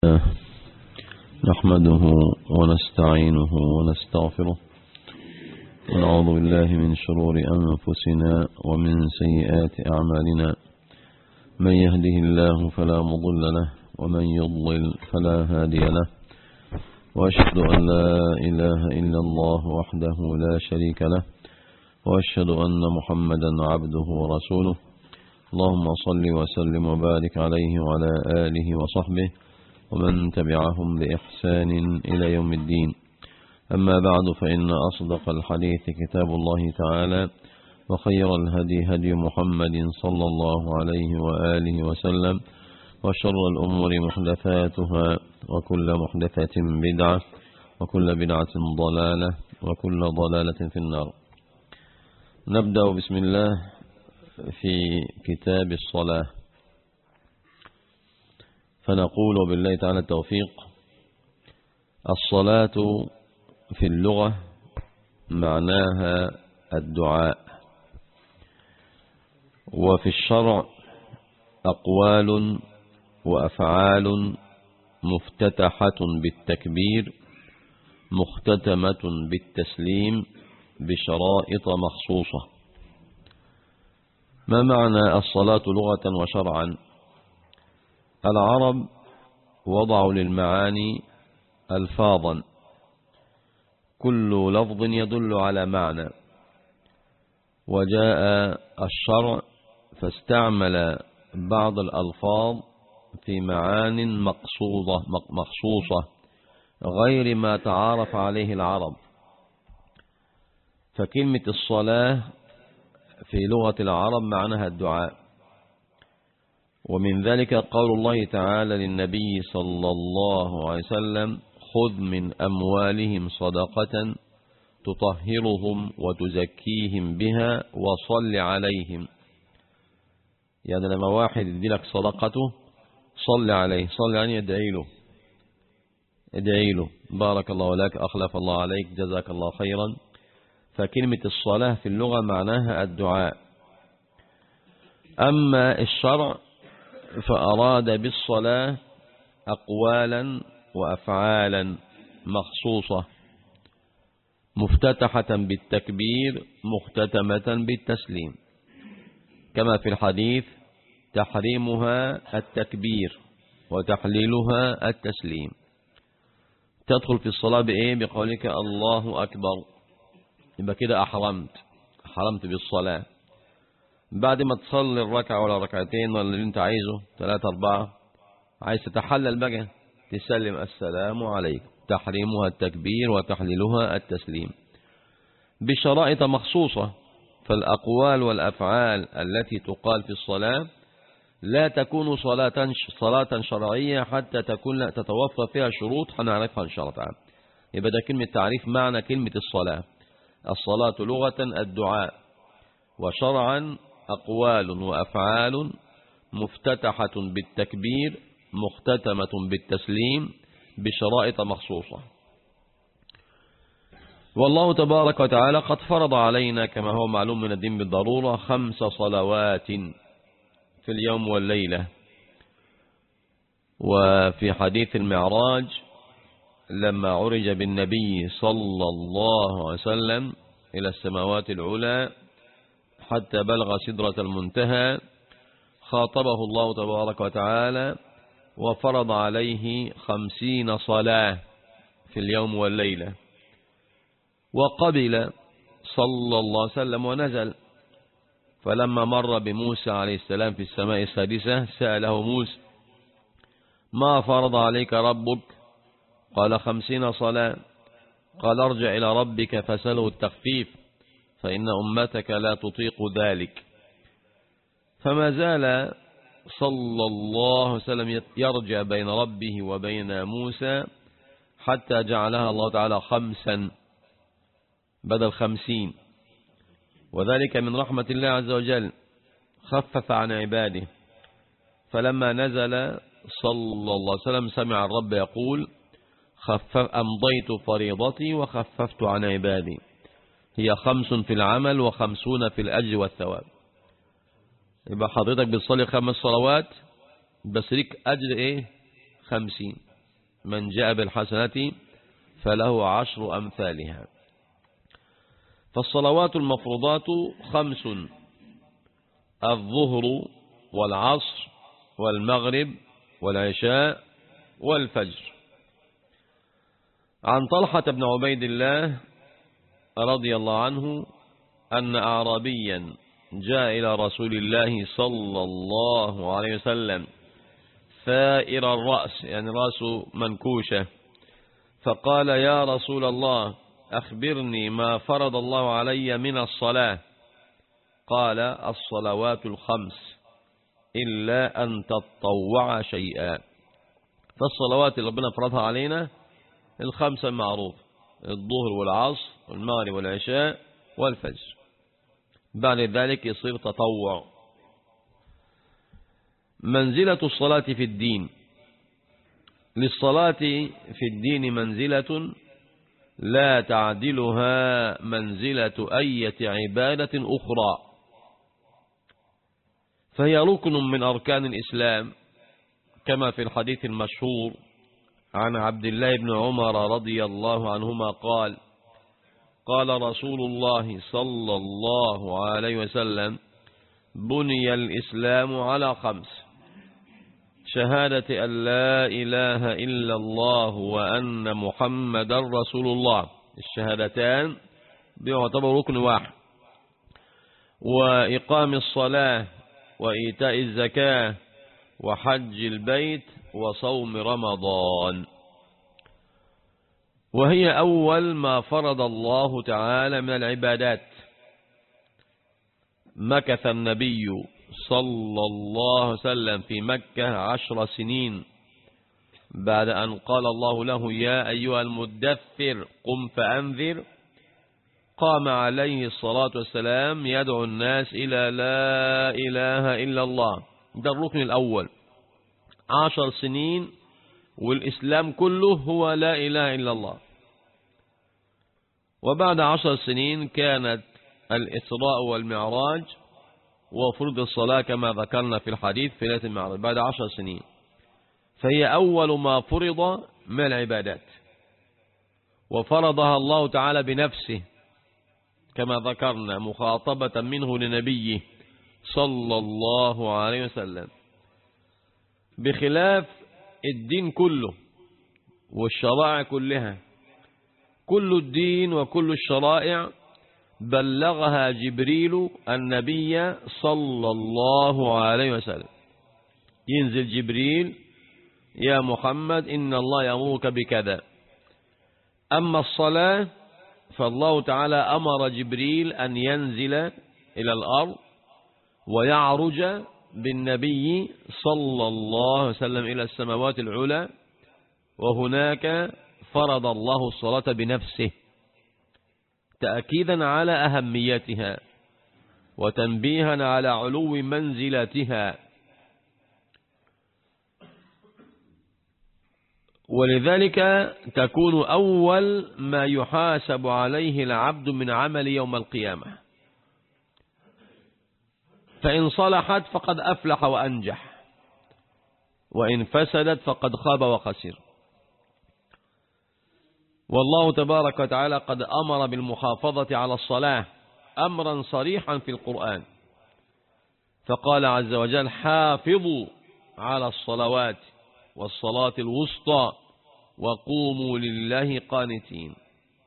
نحمده ونستعينه ونستغفره ونعوذ بالله من شرور أنفسنا ومن سيئات أعمالنا من يهده الله فلا مضل له ومن يضلل فلا هادي له وأشهد أن لا إله إلا الله وحده لا شريك له وأشهد أن محمدا عبده ورسوله اللهم صل وسلم وبارك عليه وعلى آله وصحبه ومن تبعهم بإحسان إلى يوم الدين أما بعد فإن أصدق الحديث كتاب الله تعالى وخير الهدي هدي محمد صلى الله عليه وآله وسلم وشر الأمور محدثاتها وكل محدثة بدعة وكل بدعة ضلالة وكل ضلالة في النار نبدأ بسم الله في كتاب الصلاة فنقول بالله تعالى التوفيق الصلاة في اللغة معناها الدعاء وفي الشرع أقوال وأفعال مفتتحة بالتكبير مختتمة بالتسليم بشرائط مخصوصة ما معنى الصلاة لغة وشرعا العرب وضعوا للمعاني ألفاظا كل لفظ يدل على معنى وجاء الشرع فاستعمل بعض الألفاظ في معان مقصودة مخصوصة غير ما تعارف عليه العرب فكلمة الصلاة في لغة العرب معناها الدعاء ومن ذلك قول الله تعالى للنبي صلى الله عليه وسلم خذ من أموالهم صدقة تطهرهم وتزكيهم بها وصل عليهم يعني لما واحد يدي لك صدقته صل عليه صل عليه ادعي له ادعي له بارك الله لك أخلف الله عليك جزاك الله خيرا فكلمة الصلاة في اللغة معناها الدعاء أما الشرع فأراد بالصلاة أقوالا وأفعالا مخصوصة مفتتحة بالتكبير مختتمة بالتسليم كما في الحديث تحريمها التكبير وتحليلها التسليم تدخل في الصلاة بإيه بقولك الله أكبر يبقى كده أحرمت أحرمت بالصلاة بعد ما تصلي الركعة ولا ركعتين ولا اللي انت عايزه ثلاثة أربعة عايز تتحلل بقى تسلم السلام عليكم تحريمها التكبير وتحليلها التسليم بشرائط مخصوصة فالأقوال والأفعال التي تقال في الصلاة لا تكون صلاة صلاة شرعية حتى تكون تتوفى فيها شروط هنعرفها إن شاء الله تعالى يبقى ده كلمة تعريف معنى كلمة الصلاة الصلاة لغة الدعاء وشرعا أقوال وأفعال مفتتحة بالتكبير مختتمة بالتسليم بشرائط مخصوصة والله تبارك وتعالى قد فرض علينا كما هو معلوم من الدين بالضرورة خمس صلوات في اليوم والليلة وفي حديث المعراج لما عرج بالنبي صلى الله عليه وسلم إلى السماوات العلى حتى بلغ سدرة المنتهى خاطبه الله تبارك وتعالى وفرض عليه خمسين صلاة في اليوم والليلة وقبل صلى الله عليه وسلم ونزل فلما مر بموسى عليه السلام في السماء السادسة سأله موسى ما فرض عليك ربك قال خمسين صلاة قال ارجع إلى ربك فسله التخفيف فإن أمتك لا تطيق ذلك فما زال صلى الله عليه وسلم يرجع بين ربه وبين موسى حتى جعلها الله تعالى خمسا بدل خمسين وذلك من رحمة الله عز وجل خفف عن عباده فلما نزل صلى الله عليه وسلم سمع الرب يقول خفف أمضيت فريضتي وخففت عن عبادي هي خمس في العمل وخمسون في الأجر والثواب يبقى حضرتك بتصلي خمس صلوات بس ليك أجر إيه خمسين من جاء بالحسنة فله عشر أمثالها فالصلوات المفروضات خمس الظهر والعصر والمغرب والعشاء والفجر عن طلحة بن عبيد الله رضي الله عنه أن أعرابيا جاء إلى رسول الله صلى الله عليه وسلم ثائر الرأس يعني رأسه منكوشة فقال يا رسول الله أخبرني ما فرض الله علي من الصلاة قال الصلوات الخمس إلا أن تطوع شيئا فالصلوات اللي ربنا فرضها علينا الخمسة المعروف الظهر والعصر والمغرب والعشاء والفجر بعد ذلك يصير تطوع منزلة الصلاة في الدين للصلاة في الدين منزلة لا تعدلها منزلة أية عبادة أخرى فهي ركن من أركان الإسلام كما في الحديث المشهور عن عبد الله بن عمر رضي الله عنهما قال قال رسول الله صلى الله عليه وسلم بني الإسلام على خمس شهادة أن لا إله إلا الله وأن محمد رسول الله الشهادتان بيعتبر ركن واحد وإقام الصلاة وإيتاء الزكاة وحج البيت وصوم رمضان وهي أول ما فرض الله تعالى من العبادات مكث النبي صلى الله عليه وسلم في مكة عشر سنين بعد أن قال الله له يا أيها المدثر قم فأنذر قام عليه الصلاة والسلام يدعو الناس إلى لا إله إلا الله ده الركن الأول عشر سنين والإسلام كله هو لا إله إلا الله وبعد عشر سنين كانت الإسراء والمعراج وفرض الصلاة كما ذكرنا في الحديث في ليلة المعراج بعد عشر سنين فهي أول ما فرض من العبادات وفرضها الله تعالى بنفسه كما ذكرنا مخاطبة منه لنبيه صلى الله عليه وسلم بخلاف الدين كله والشرائع كلها كل الدين وكل الشرائع بلغها جبريل النبي صلى الله عليه وسلم ينزل جبريل يا محمد إن الله يأمرك بكذا أما الصلاة فالله تعالى أمر جبريل أن ينزل إلى الأرض ويعرج بالنبي صلى الله عليه وسلم إلى السماوات العلى وهناك فرض الله الصلاة بنفسه تأكيدا على أهميتها وتنبيها على علو منزلتها ولذلك تكون أول ما يحاسب عليه العبد من عمل يوم القيامة فإن صلحت فقد أفلح وأنجح وإن فسدت فقد خاب وخسر والله تبارك وتعالى قد أمر بالمحافظة على الصلاة أمرا صريحا في القرآن فقال عز وجل حافظوا على الصلوات والصلاة الوسطى وقوموا لله قانتين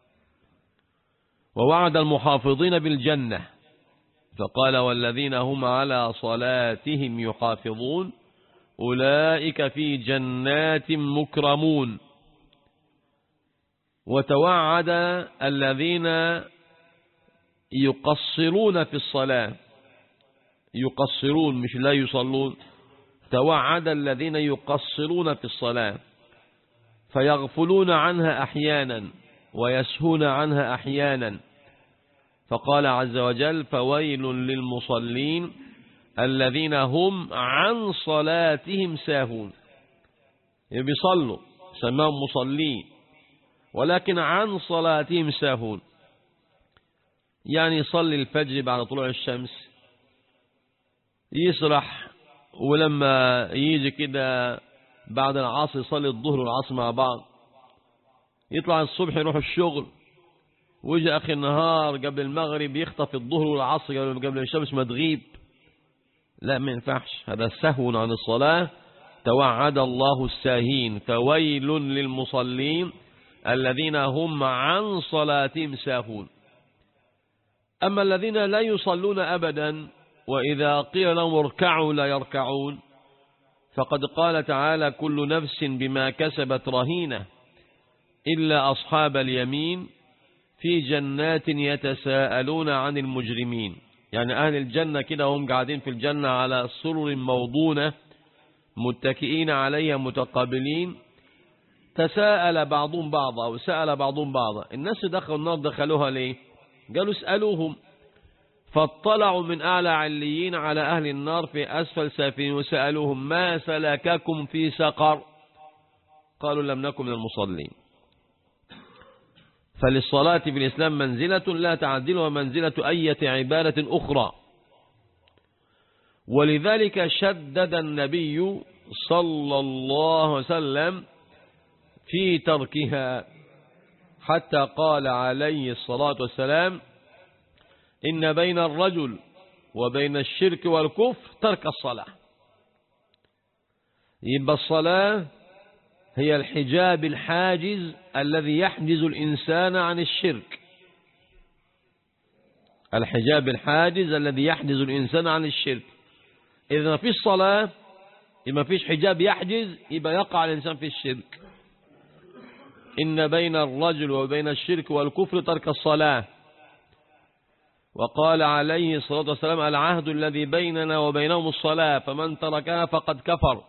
ووعد المحافظين بالجنة فقال والذين هم على صلاتهم يحافظون أولئك في جنات مكرمون وتوعد الذين يقصرون في الصلاة يقصرون مش لا يصلون توعد الذين يقصرون في الصلاة فيغفلون عنها أحيانا ويسهون عنها أحيانا فقال عز وجل فويل للمصلين الذين هم عن صلاتهم ساهون بيصلوا سماهم مصلين ولكن عن صلاتهم ساهون يعني يصلي الفجر بعد طلوع الشمس يسرح ولما يجي كده بعد العصر يصلي الظهر والعصر مع بعض يطلع الصبح يروح الشغل ويجي اخر النهار قبل المغرب يخطف الظهر والعصر قبل الشمس ما تغيب لا ما ينفعش هذا سهو عن الصلاة توعد الله الساهين فويل للمصلين الذين هم عن صلاتهم ساهون أما الذين لا يصلون أبدا وإذا قيل لهم اركعوا لا يركعون فقد قال تعالى كل نفس بما كسبت رهينة إلا أصحاب اليمين في جنات يتساءلون عن المجرمين يعني أهل الجنة كده هم قاعدين في الجنة على سرر موضونة متكئين عليها متقابلين تساءل بعضهم بعضا أو سأل بعضهم بعضا الناس دخلوا النار دخلوها ليه قالوا اسألوهم فاطلعوا من أعلى عليين على أهل النار في أسفل سافلين وسألوهم ما سلككم في سقر قالوا لم نكن من المصلين فللصلاة في الإسلام منزلة لا تعدلها منزلة أية عبادة أخرى ولذلك شدد النبي صلى الله عليه وسلم في تركها حتى قال عليه الصلاة والسلام إن بين الرجل وبين الشرك والكفر ترك الصلاة يبقى الصلاة هي الحجاب الحاجز الذي يحجز الإنسان عن الشرك الحجاب الحاجز الذي يحجز الإنسان عن الشرك إذا ما فيش صلاة ما فيش حجاب يحجز يبقى يقع الإنسان في الشرك إن بين الرجل وبين الشرك والكفر ترك الصلاة وقال عليه الصلاة والسلام العهد الذي بيننا وبينهم الصلاة فمن تركها فقد كفر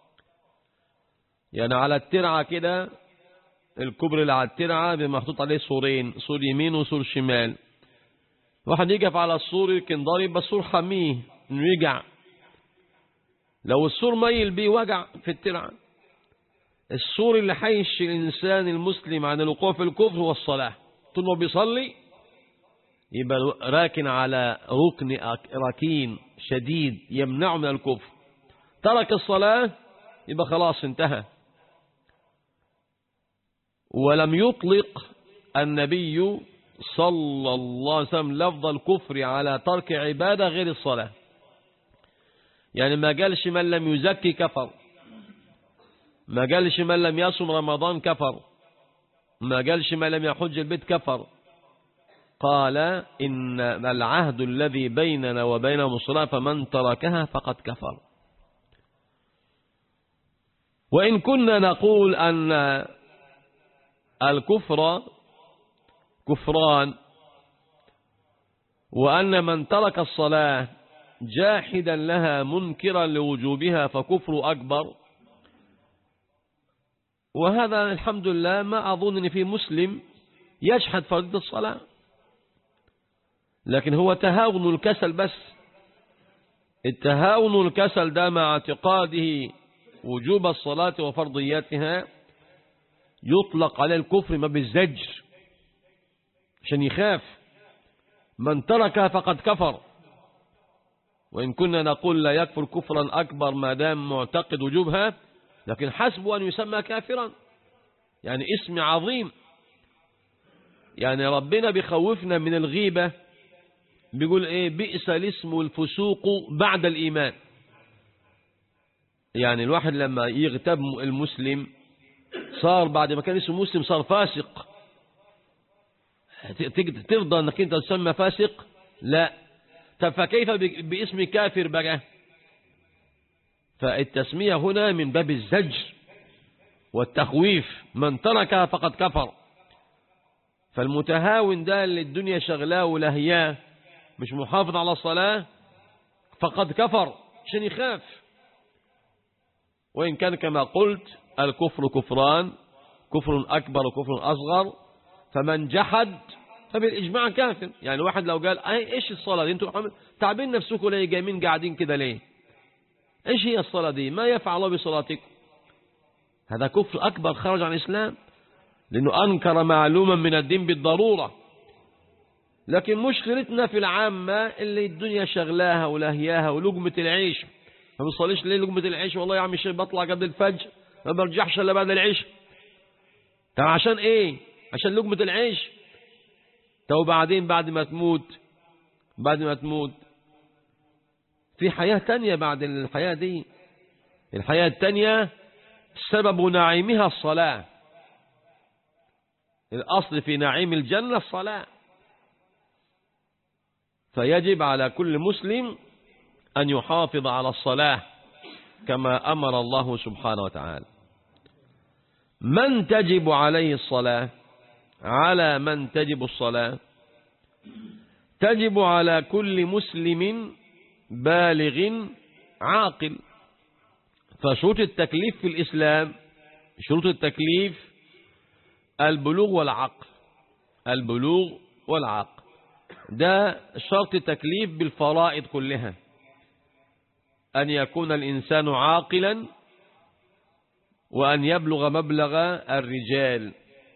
يعني على الترعة كده الكبر اللي على الترعة محطوط عليه سورين سور يمين وسور شمال واحد يقف على السور يمكن ضارب بس السور حميه انه يقع لو السور ميل بيه وجع في الترعة السور اللي حيش الإنسان المسلم عن الوقوع في الكفر هو الصلاة طول ما بيصلي يبقى راكن على ركن ركين شديد يمنعه من الكفر ترك الصلاة يبقى خلاص انتهى ولم يطلق النبي صلى الله عليه وسلم لفظ الكفر على ترك عبادة غير الصلاة يعني ما قالش من لم يزكي كفر ما قالش من لم يصم رمضان كفر ما قالش من لم يحج البيت كفر قال إن العهد الذي بيننا وبينهم الصلاة فمن تركها فقد كفر وإن كنا نقول أن الكفر كفران وأن من ترك الصلاة جاحدا لها منكرا لوجوبها فكفر أكبر وهذا الحمد لله ما أظن أن في مسلم يجحد فريضة الصلاة لكن هو تهاون الكسل بس التهاون الكسل ده مع اعتقاده وجوب الصلاة وفرضياتها يطلق عليه الكفر ما بالزجر عشان يخاف من تركها فقد كفر وإن كنا نقول لا يكفر كفرا أكبر ما دام معتقد وجوبها لكن حسب أن يسمى كافرا يعني اسم عظيم يعني ربنا بيخوفنا من الغيبة بيقول ايه بئس الاسم الفسوق بعد الإيمان يعني الواحد لما يغتاب المسلم صار بعد ما كان اسمه مسلم صار فاسق ترضى انك انت تسمى فاسق لا طب فكيف باسم كافر بقى فالتسمية هنا من باب الزجر والتخويف من تركها فقد كفر فالمتهاون ده اللي الدنيا شغلاه ولهياه مش محافظ على الصلاة فقد كفر عشان يخاف وإن كان كما قلت الكفر كفران كفر أكبر وكفر أصغر فمن جحد فبالإجماع كافر يعني واحد لو قال ايش الصلاة دي انتوا تعبين نفسكم ليه جايين قاعدين كده ليه ايش هي الصلاة دي ما يفعل الله بصلاتكم هذا كفر أكبر خرج عن الإسلام لأنه أنكر معلوما من الدين بالضرورة لكن مشكلتنا في العامة اللي الدنيا شغلاها ولهياها ولقمة العيش ما بيصليش ليه لقمة العيش والله يا عم الشيخ بطلع قبل الفجر ما برجعش الا بعد العشاء طب عشان ايه عشان لقمة العيش طب وبعدين بعد ما تموت بعد ما تموت في حياة تانية بعد الحياة دي الحياة التانية سبب نعيمها الصلاة الأصل في نعيم الجنة الصلاة فيجب على كل مسلم أن يحافظ على الصلاة كما أمر الله سبحانه وتعالى من تجب عليه الصلاة على من تجب الصلاة تجب على كل مسلم بالغ عاقل فشروط التكليف في الإسلام شروط التكليف البلوغ والعقل البلوغ والعقل ده شرط التكليف بالفرائض كلها أن يكون الإنسان عاقلا وأن يبلغ مبلغ الرجال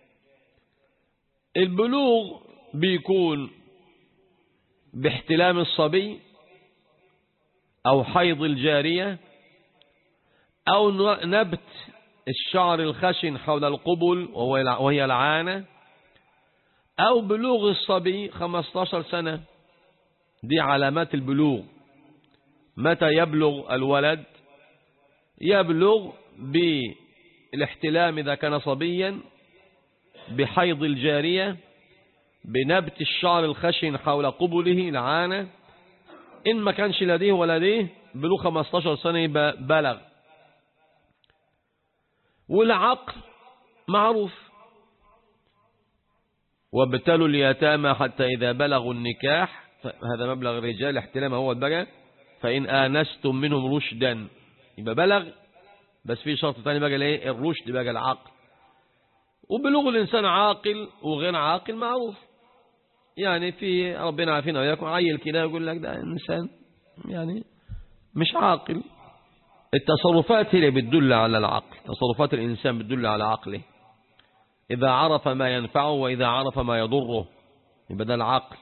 البلوغ بيكون باحتلام الصبي أو حيض الجارية أو نبت الشعر الخشن حول القبل وهي العانة أو بلوغ الصبي 15 سنة دي علامات البلوغ متى يبلغ الولد يبلغ بالاحتلام إذا كان صبيا بحيض الجارية بنبت الشعر الخشن حول قبله العانة إن ما كانش لديه ولديه بلوغ 15 سنة يبقى بلغ والعقل معروف وابتلوا اليتامى حتى إذا بلغوا النكاح هذا مبلغ الرجال احتلام هو البقى فإن آنستم منهم رشدا يبقى بلغ بس في شرط ثاني بقى الايه الرشد بقى العقل وبلوغ الإنسان عاقل وغير عاقل معروف يعني في ربنا عافينا وياكم عيل كده يقول لك ده إنسان يعني مش عاقل التصرفات هي اللي بتدل على العقل تصرفات الإنسان بتدل على عقله إذا عرف ما ينفعه وإذا عرف ما يضره يبقى ده العقل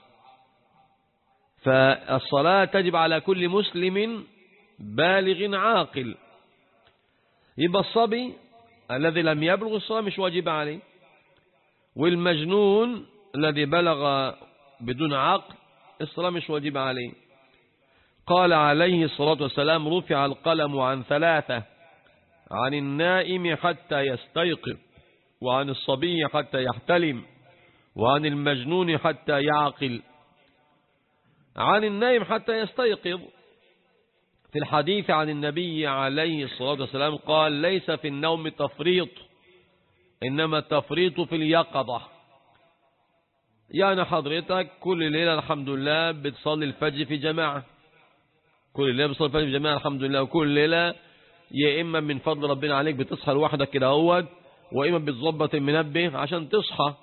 فالصلاة تجب على كل مسلم بالغ عاقل يبقى الصبي الذي لم يبلغ الصلاة مش واجب عليه والمجنون الذي بلغ بدون عقل الصلاة مش واجب عليه قال عليه الصلاة والسلام رفع القلم عن ثلاثة عن النائم حتى يستيقظ وعن الصبي حتى يحتلم وعن المجنون حتى يعقل عن النائم حتى يستيقظ في الحديث عن النبي عليه الصلاة والسلام قال ليس في النوم تفريط إنما التفريط في اليقظة يعني حضرتك كل ليلة الحمد لله بتصلي الفجر في جماعة كل ليلة بتصلي الفجر في جماعة الحمد لله وكل ليلة يا إما من فضل ربنا عليك بتصحى لوحدك كده اهوت وإما بتظبط المنبه عشان تصحى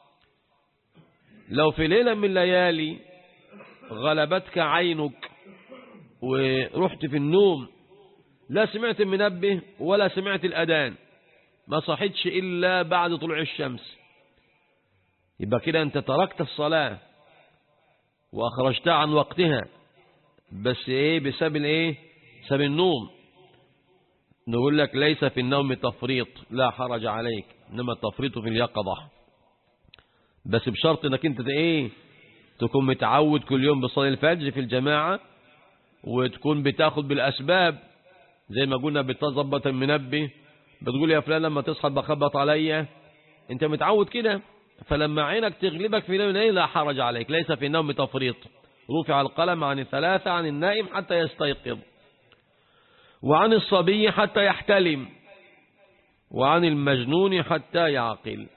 لو في ليلة من الليالي غلبتك عينك ورحت في النوم لا سمعت المنبه ولا سمعت الأذان ما صحيتش إلا بعد طلوع الشمس يبقى كده أنت تركت الصلاة وأخرجتها عن وقتها بس إيه بسبب الإيه بسبب النوم نقول لك ليس في النوم تفريط لا حرج عليك إنما التفريط في اليقظة بس بشرط انك انت ايه تكون متعود كل يوم بصلي الفجر في الجماعة وتكون بتاخد بالأسباب زي ما قلنا بتظبط المنبه بتقول يا فلان لما تصحى بخبط عليا انت متعود كده فلما عينك تغلبك في نوم لا حرج عليك ليس في النوم تفريط رفع القلم عن الثلاثة عن النائم حتى يستيقظ وعن الصبي حتى يحتلم وعن المجنون حتى يعقل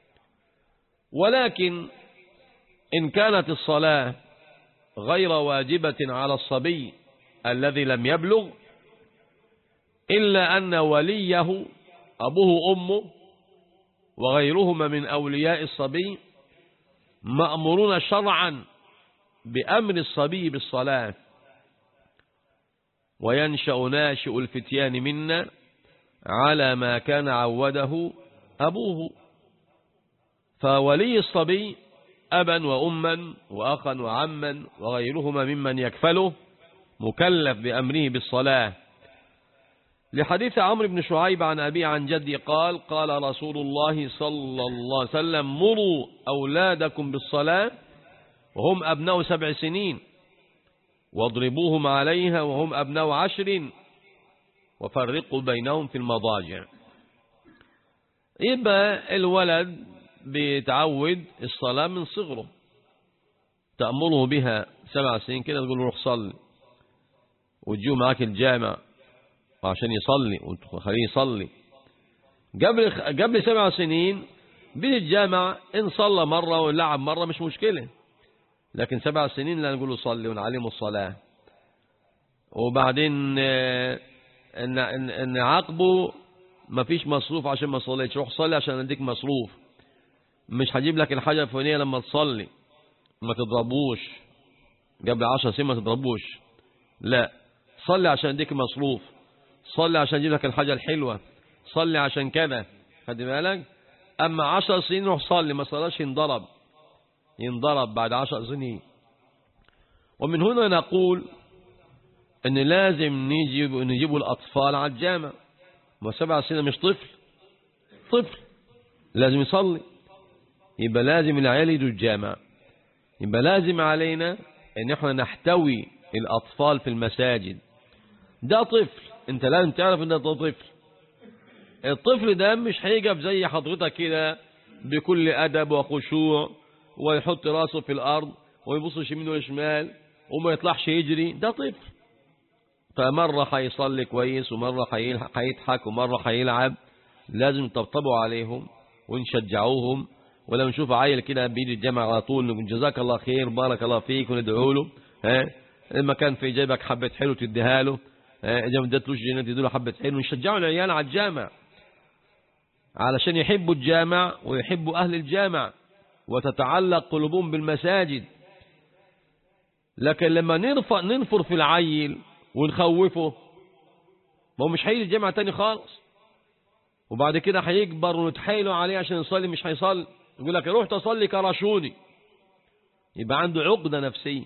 ولكن إن كانت الصلاة غير واجبة على الصبي الذي لم يبلغ إلا أن وليه أبوه أمه وغيرهما من أولياء الصبي مأمورون شرعا بأمر الصبي بالصلاة وينشأ ناشئ الفتيان منا على ما كان عوده أبوه فولي الصبي أبا وأما وأخا وعما وغيرهما ممن يكفله مكلف بأمره بالصلاة لحديث عمرو بن شعيب عن أبي عن جدي قال قال رسول الله صلى الله عليه وسلم مروا أولادكم بالصلاة وهم أبناء سبع سنين واضربوهم عليها وهم أبناء عشر وفرقوا بينهم في المضاجع يبقى الولد بيتعود الصلاة من صغره تأمره بها سبع سنين كده تقول له روح صلي وتجيو معاك الجامع عشان يصلي وتخليه يصلي قبل قبل سبع سنين بين الجامع إن صلى مرة ولعب مرة مش مشكلة لكن سبع سنين لا نقول له صلي ونعلمه الصلاة وبعدين ان ان عاقبه ما فيش مصروف عشان ما صليتش روح صلي عشان اديك مصروف مش هجيب لك الحاجة الفلانية لما تصلي ما تضربوش قبل عشر سنين ما تضربوش لا صلي عشان اديك مصروف صلي عشان اجيب لك الحاجة الحلوة صلي عشان كذا خد بالك اما عشر سنين روح صلي ما صلاش ينضرب ينضرب بعد عشر سنين ومن هنا نقول ان لازم نجيب نجيب الاطفال على الجامع ما سبع سنين مش طفل طفل لازم يصلي يبقى لازم العيال يجوا الجامع يبقى لازم علينا ان احنا نحتوي الاطفال في المساجد ده طفل انت لازم تعرف ان ده طفل الطفل ده مش هيقف زي حضرتك كده بكل ادب وخشوع ويحط راسه في الارض ويبص يمين وشمال وما يطلعش يجري ده طفل فمرة هيصلي كويس ومرة هيضحك ومرة هيلعب لازم نطبطبوا عليهم ونشجعوهم ولو نشوف عيل كده بيجي الجامع على طول نقول جزاك الله خير بارك الله فيك وندعو له ها لما كان في جيبك حبة حلو تديها له إذا ما اديتلوش جنيه تديله حبة حلو نشجعوا العيال على الجامع علشان يحبوا الجامع ويحبوا أهل الجامع وتتعلق قلوبهم بالمساجد لكن لما نرفع ننفر في العيل ونخوفه ما هو مش هيجي الجامع تاني خالص وبعد كده هيكبر ونتحايلوا عليه عشان يصلي مش هيصلي يقول لك روح تصلي كرشوني يبقى عنده عقدة نفسية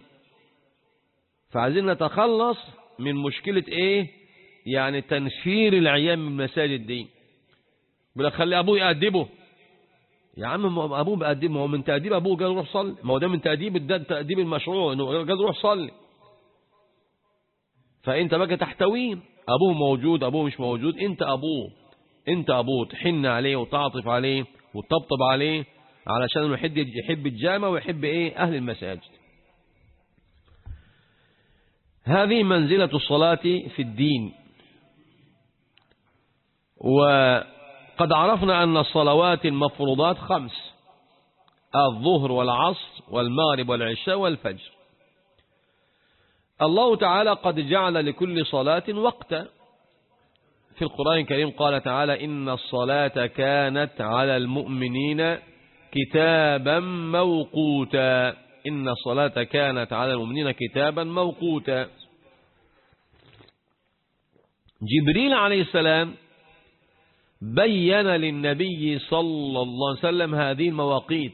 فعايزين نتخلص من مشكلة ايه يعني تنفير العيال من المساجد دي يقول لك خلي ابوه يأدبه يا عم ابوه بيأدبه ما هو من تأديب ابوه قال روح صلي ما هو ده من تأديب ده تأديب المشروع انه قال روح صلي فانت بقى تحتويه ابوه موجود ابوه مش موجود انت ابوه انت ابوه تحن عليه وتعطف عليه وتطبطب عليه علشان يحب يحب الجامع ويحب ايه اهل المساجد هذه منزلة الصلاة في الدين وقد عرفنا أن الصلوات المفروضات خمس الظهر والعصر والمغرب والعشاء والفجر الله تعالى قد جعل لكل صلاة وقتا في القرآن الكريم قال تعالى إن الصلاة كانت على المؤمنين كتابا موقوتا إن الصلاة كانت على المؤمنين كتابا موقوتا جبريل عليه السلام بين للنبي صلى الله عليه وسلم هذه المواقيت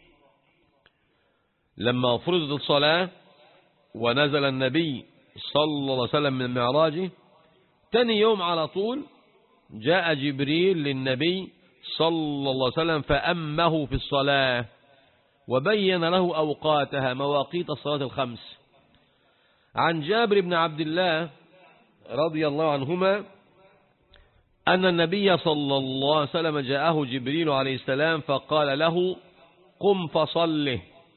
لما فرضت الصلاة ونزل النبي صلى الله عليه وسلم من معراجه تاني يوم على طول جاء جبريل للنبي صلى الله عليه وسلم فأمه في الصلاة وبين له أوقاتها مواقيت الصلاة الخمس عن جابر بن عبد الله رضي الله عنهما أن النبي صلى الله عليه وسلم جاءه جبريل عليه السلام فقال له قم فصله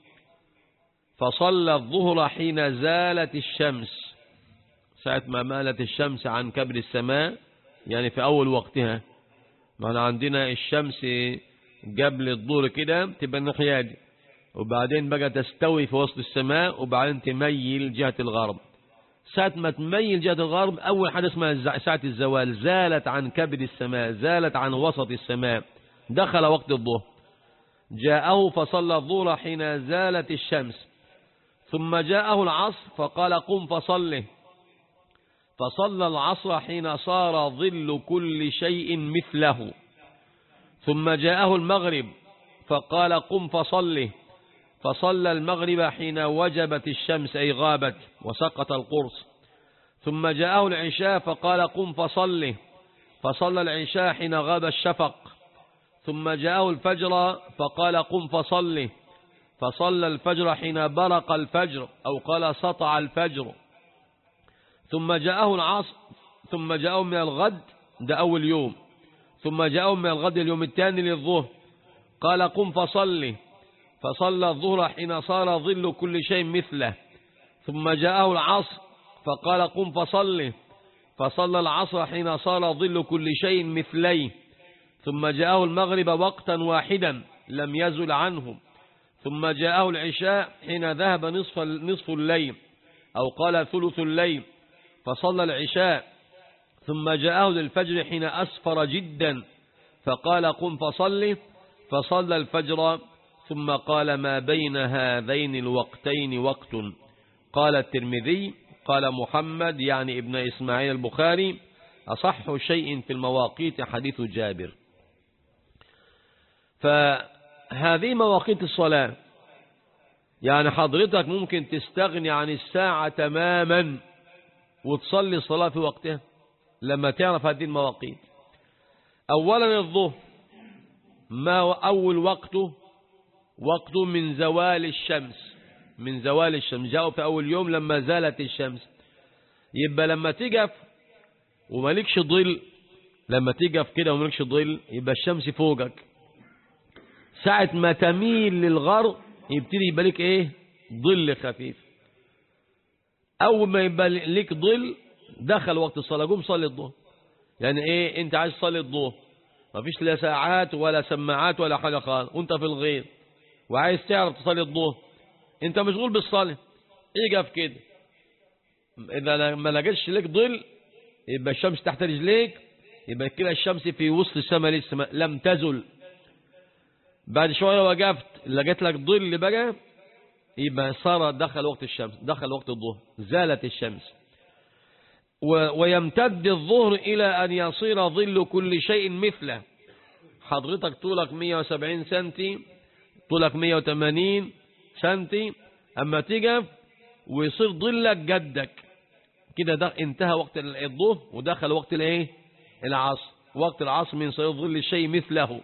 فصلى الظهر حين زالت الشمس ساعة ما مالت الشمس عن كبر السماء يعني في أول وقتها معنا عندنا الشمس قبل الظهر كده تبقى الناحية دي وبعدين بقى تستوي في وسط السماء وبعدين تميل جهة الغرب ساعة ما تميل جهة الغرب أول حاجة اسمها ساعة الزوال زالت عن كبد السماء زالت عن وسط السماء دخل وقت الظهر جاءه فصلى الظهر حين زالت الشمس ثم جاءه العصر فقال قم فصله فصلى العصر حين صار ظل كل شيء مثله ثم جاءه المغرب فقال قم فصله فصلى المغرب حين وجبت الشمس أي غابت وسقط القرص ثم جاءه العشاء فقال قم فصله فصلى العشاء حين غاب الشفق ثم جاءه الفجر فقال قم فصله فصلى الفجر حين برق الفجر أو قال سطع الفجر ثم جاءه العصر ثم جاءه من الغد ده أول يوم ثم جاءه من الغد اليوم الثاني للظهر قال قم فصلي فصلى الظهر حين صار ظل كل شيء مثله ثم جاءه العصر فقال قم فصلي فصلى العصر حين صار ظل كل شيء مثليه ثم جاءه المغرب وقتا واحدا لم يزل عنه ثم جاءه العشاء حين ذهب نصف نصف الليل أو قال ثلث الليل فصلى العشاء ثم جاءه للفجر حين أسفر جدا فقال قم فصلي فصلى الفجر ثم قال ما بين هذين الوقتين وقت قال الترمذي قال محمد يعني ابن إسماعيل البخاري أصح شيء في المواقيت حديث جابر فهذه مواقيت الصلاة يعني حضرتك ممكن تستغني عن الساعة تماما وتصلي الصلاة في وقتها لما تعرف هذه المواقيت أولا الظهر ما أول وقته وقته من زوال الشمس من زوال الشمس جاءوا في أول يوم لما زالت الشمس يبقى لما تقف ومالكش ظل لما تقف كده ومالكش ظل يبقى الشمس فوقك ساعة ما تميل للغرب يبتدي يبقى لك ايه ظل خفيف اول ما يبقى لك ظل دخل وقت الصلاة قوم صلي الظهر يعني ايه انت عايز تصلي الظهر مفيش لا ساعات ولا سماعات ولا حاجة خالص وانت في الغير وعايز تعرف تصلي الظهر انت مشغول بالصلاة اقف كده اذا ما لقيتش لك ظل يبقى الشمس تحت رجليك يبقى كده الشمس في وسط السماء لسه لم تزل بعد شوية وقفت لقيت لك ظل بقى يبقى صار دخل وقت الشمس دخل وقت الظهر زالت الشمس ويمتد الظهر إلى أن يصير ظل كل شيء مثله حضرتك طولك 170 سنتي طولك 180 سنتي أما تقف ويصير ظلك جدك كده ده انتهى وقت الظهر ودخل وقت الايه العصر وقت العصر من صير ظل الشيء مثله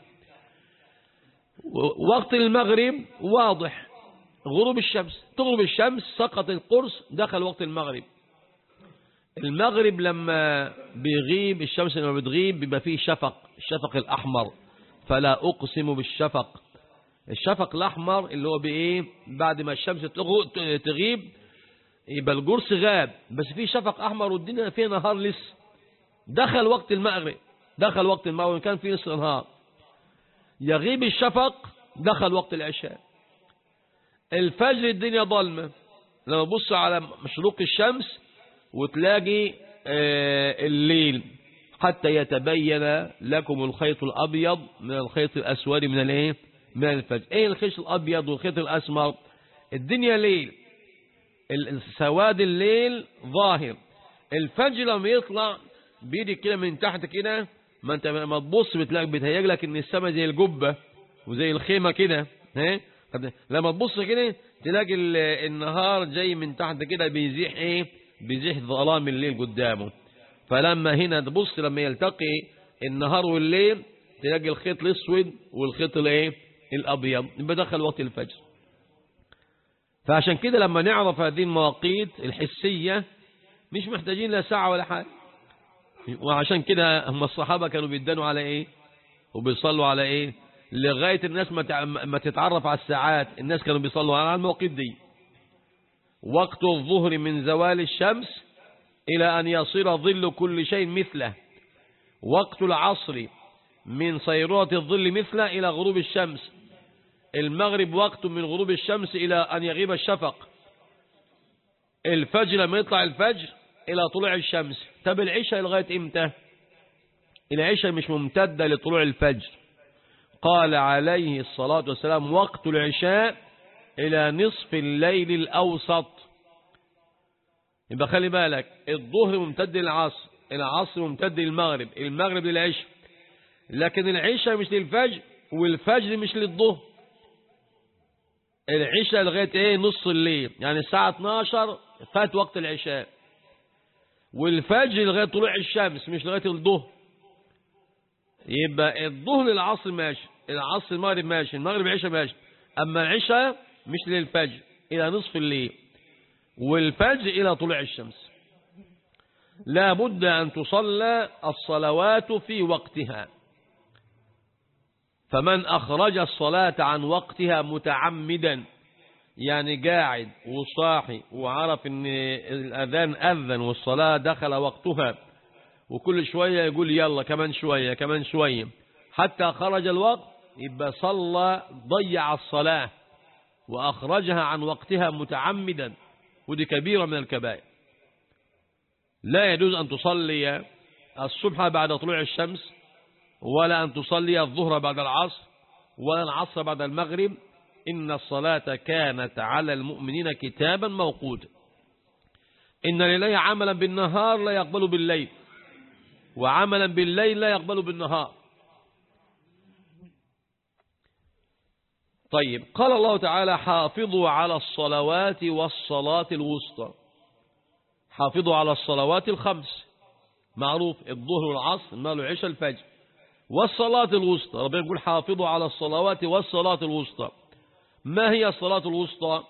وقت المغرب واضح غروب الشمس تغرب الشمس سقط القرص دخل وقت المغرب المغرب لما بيغيب الشمس لما بتغيب بيبقى فيه شفق الشفق الأحمر فلا أقسم بالشفق الشفق الأحمر اللي هو بإيه بعد ما الشمس تغيب يبقى القرص غاب بس فيه شفق أحمر والدنيا فيه نهار لسه دخل وقت المغرب دخل وقت المغرب كان فيه نصف نهار يغيب الشفق دخل وقت العشاء الفجر الدنيا ظلمة لما تبص على مشروق الشمس وتلاقي الليل حتى يتبين لكم الخيط الأبيض من الخيط الأسود من الايه من الفجر ايه الخيط الأبيض والخيط الأسمر الدنيا ليل سواد الليل ظاهر الفجر لما يطلع بيدك كده من تحت كده ما انت ما تبص بتلاقي بتهيج لك ان السماء زي الجبة وزي الخيمة كده ها لما تبص كده تلاقي النهار جاي من تحت كده بيزيح ايه بيزيح ظلام الليل قدامه فلما هنا تبص لما يلتقي النهار والليل تلاقي الخيط الاسود والخيط الايه الابيض يبقى دخل وقت الفجر فعشان كده لما نعرف هذه المواقيت الحسية مش محتاجين لا ساعة ولا حاجة وعشان كده هم الصحابة كانوا بيدنوا على ايه وبيصلوا على ايه لغاية الناس ما ما تتعرف على الساعات الناس كانوا بيصلوا على المواقيت دي وقت الظهر من زوال الشمس إلى أن يصير ظل كل شيء مثله وقت العصر من صيرورة الظل مثله إلى غروب الشمس المغرب وقت من غروب الشمس إلى أن يغيب الشفق الفجر لما يطلع الفجر إلى طلوع الشمس طب العشاء لغاية إمتى العشاء مش ممتدة لطلوع الفجر قال عليه الصلاة والسلام وقت العشاء إلى نصف الليل الأوسط يبقى خلي بالك الظهر ممتد للعصر العصر ممتد للمغرب المغرب للعشاء لكن العشاء مش للفجر والفجر مش للظهر العشاء لغاية ايه نص الليل يعني الساعة 12 فات وقت العشاء والفجر لغاية طلوع الشمس مش لغاية الظهر يبقى الظهر العصر ماشي العصر المغرب ماشي المغرب العشاء ماشي أما العشاء مش للفجر إلى نصف الليل والفجر إلى طلوع الشمس لا بد أن تصلى الصلوات في وقتها فمن أخرج الصلاة عن وقتها متعمدا يعني قاعد وصاحي وعرف ان الأذان أذن والصلاة دخل وقتها وكل شوية يقول يلا كمان شوية كمان شوية حتى خرج الوقت يبقى صلى ضيع الصلاة وأخرجها عن وقتها متعمدا ودي كبيرة من الكبائر لا يجوز أن تصلي الصبح بعد طلوع الشمس ولا أن تصلي الظهر بعد العصر ولا العصر بعد المغرب إن الصلاة كانت على المؤمنين كتابا موقوتا إن لله عملا بالنهار لا يقبل بالليل وعملا بالليل لا يقبل بالنهار طيب قال الله تعالى حافظوا على الصلوات والصلاة الوسطى حافظوا على الصلوات الخمس معروف الظهر والعصر المال والعشاء الفجر والصلاة الوسطى ربنا يقول حافظوا على الصلوات والصلاة الوسطى ما هي الصلاة الوسطى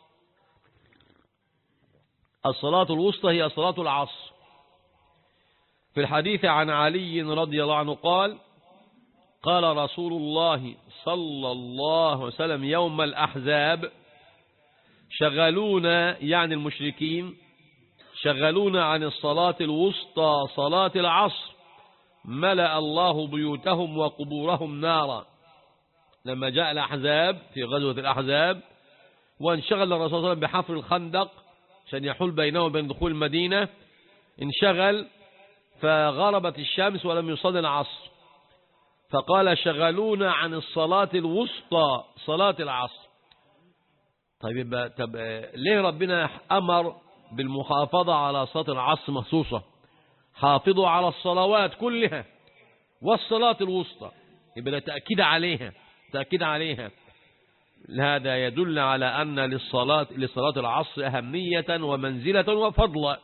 الصلاة الوسطى هي صلاة العصر في الحديث عن علي رضي الله عنه قال قال رسول الله صلى الله عليه وسلم يوم الأحزاب شغلونا يعني المشركين شغلونا عن الصلاة الوسطى صلاة العصر ملأ الله بيوتهم وقبورهم نارا لما جاء الأحزاب في غزوة الأحزاب وانشغل الرسول صلى الله عليه وسلم بحفر الخندق عشان يحول بينه وبين دخول المدينة انشغل فغربت الشمس ولم يصلي العصر فقال شغلونا عن الصلاة الوسطى صلاة العصر طيب يبقى طب ليه ربنا أمر بالمحافظة على صلاة العصر مخصوصة حافظوا على الصلوات كلها والصلاة الوسطى يبقى ده تأكيد عليها تأكيد عليها هذا يدل على أن للصلاة لصلاة العصر أهمية ومنزلة وفضلا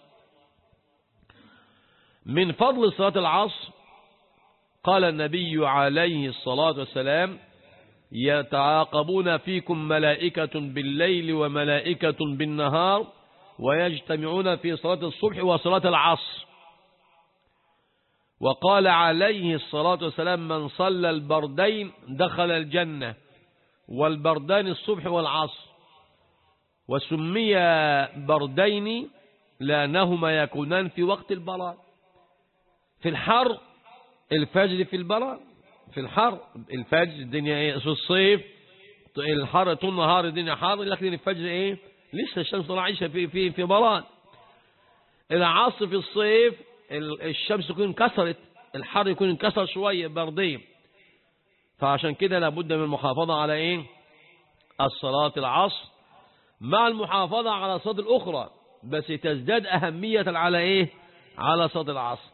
من فضل صلاة العصر قال النبي عليه الصلاة والسلام يتعاقبون فيكم ملائكة بالليل وملائكة بالنهار ويجتمعون في صلاة الصبح وصلاة العصر وقال عليه الصلاة والسلام من صلى البردين دخل الجنة والبردان الصبح والعصر وسمي بردين لأنهما يكونان في وقت البراد في الحر الفجر في البراد في الحر الفجر الدنيا ايه في الصيف الحر طول النهار الدنيا حار لكن الفجر ايه لسه الشمس طالعه عايشه في في في براد العصر في الصيف الشمس يكون انكسرت الحر يكون انكسر شويه بردين فعشان كده لابد من المحافظه على ايه الصلاه العصر مع المحافظه على الصلاه الاخرى بس تزداد اهميه على ايه على صلاه العصر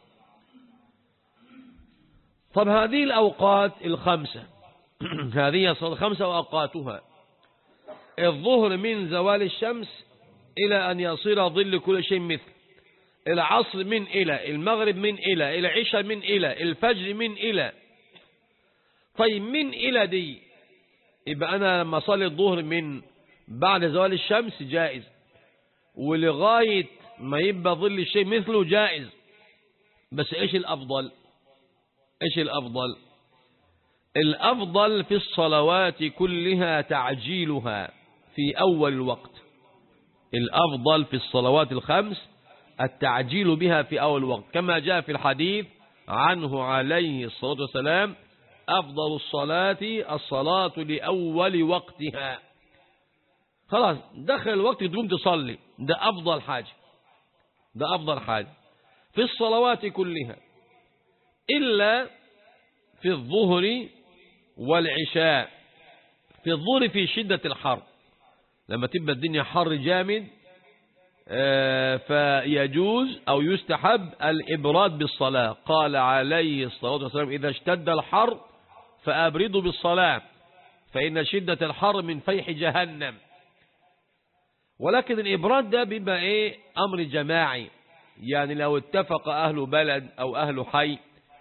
طب هذه الأوقات الخمسة هذه الصلاة الخمسة وأوقاتها الظهر من زوال الشمس إلى أن يصير ظل كل شيء مثل العصر من إلى المغرب من إلى العشاء من إلى الفجر من إلى طيب من إلى دي يبقى أنا لما أصلي الظهر من بعد زوال الشمس جائز ولغاية ما يبقى ظل الشيء مثله جائز بس إيش الأفضل ايش الافضل الافضل في الصلوات كلها تعجيلها في اول الوقت الافضل في الصلوات الخمس التعجيل بها في اول الوقت كما جاء في الحديث عنه عليه الصلاة والسلام افضل الصلاة الصلاة لاول وقتها خلاص دخل الوقت تقوم تصلي ده افضل حاجة ده افضل حاجة في الصلوات كلها إلا في الظهر والعشاء في الظهر في شدة الحر لما تبقى الدنيا حر جامد فيجوز أو يستحب الإبراد بالصلاة قال عليه الصلاة والسلام إذا اشتد الحر فأبردوا بالصلاة فإن شدة الحر من فيح جهنم ولكن الإبراد ده بيبقى إيه أمر جماعي يعني لو اتفق أهل بلد أو أهل حي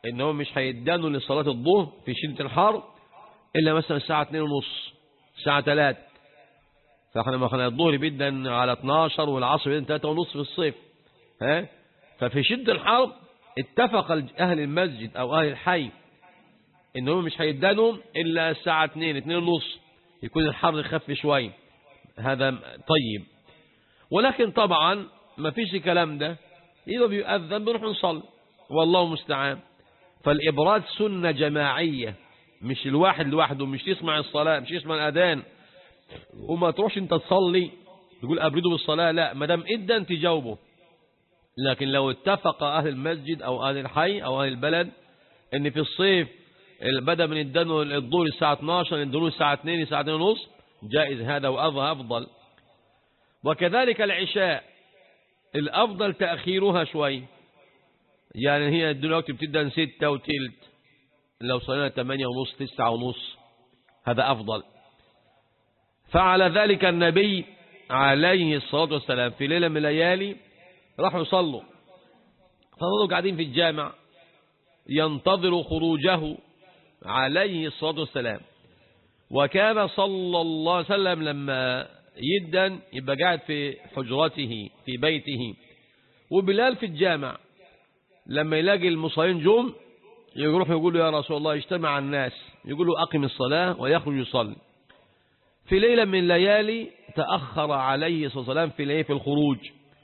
إنهم مش هيدانوا لصلاة الظهر في شدة الحر إلا مثلا الساعة 2 ونص الساعة 3 فاحنا ما احنا الظهر بيدن على 12 والعصر بيدن 3 ونص في الصيف ها ففي شدة الحرب اتفق أهل المسجد أو أهل الحي إنهم مش هيدانهم إلا الساعة 2 2 ونص يكون الحر خف شوية هذا طيب ولكن طبعا ما فيش الكلام ده إذا بيؤذن بنروح نصلي والله مستعان فالإبراد سنة جماعية مش الواحد لوحده مش يسمع الصلاة مش يسمع الأذان وما تروحش انت تصلي تقول أبرده بالصلاة لا ما دام إدى انت جاوبه لكن لو اتفق أهل المسجد أو أهل الحي أو أهل البلد ان في الصيف بدأ من الدنو الظهر الساعة 12 يدنوا الساعة 2 الساعة 2 ونص جائز هذا وأظهر أفضل وكذلك العشاء الأفضل تأخيرها شوي يعني هي دلوقتي بتدن ستة وتلت لو صلينا ثمانية ونص تسعة ونص هذا أفضل فعل ذلك النبي عليه الصلاة والسلام في ليلة من الليالي راحوا يصلوا فضلوا قاعدين في الجامع ينتظر خروجه عليه الصلاة والسلام وكان صلى الله عليه وسلم لما يدن يبقى قاعد في حجرته في بيته وبلال في الجامع لما يلاقي المصلين جم يروح يقول له يا رسول الله اجتمع الناس يقول له أقم الصلاة ويخرج يصلي في ليلة من الليالي تأخر عليه الصلاة والسلام في ليلة في الخروج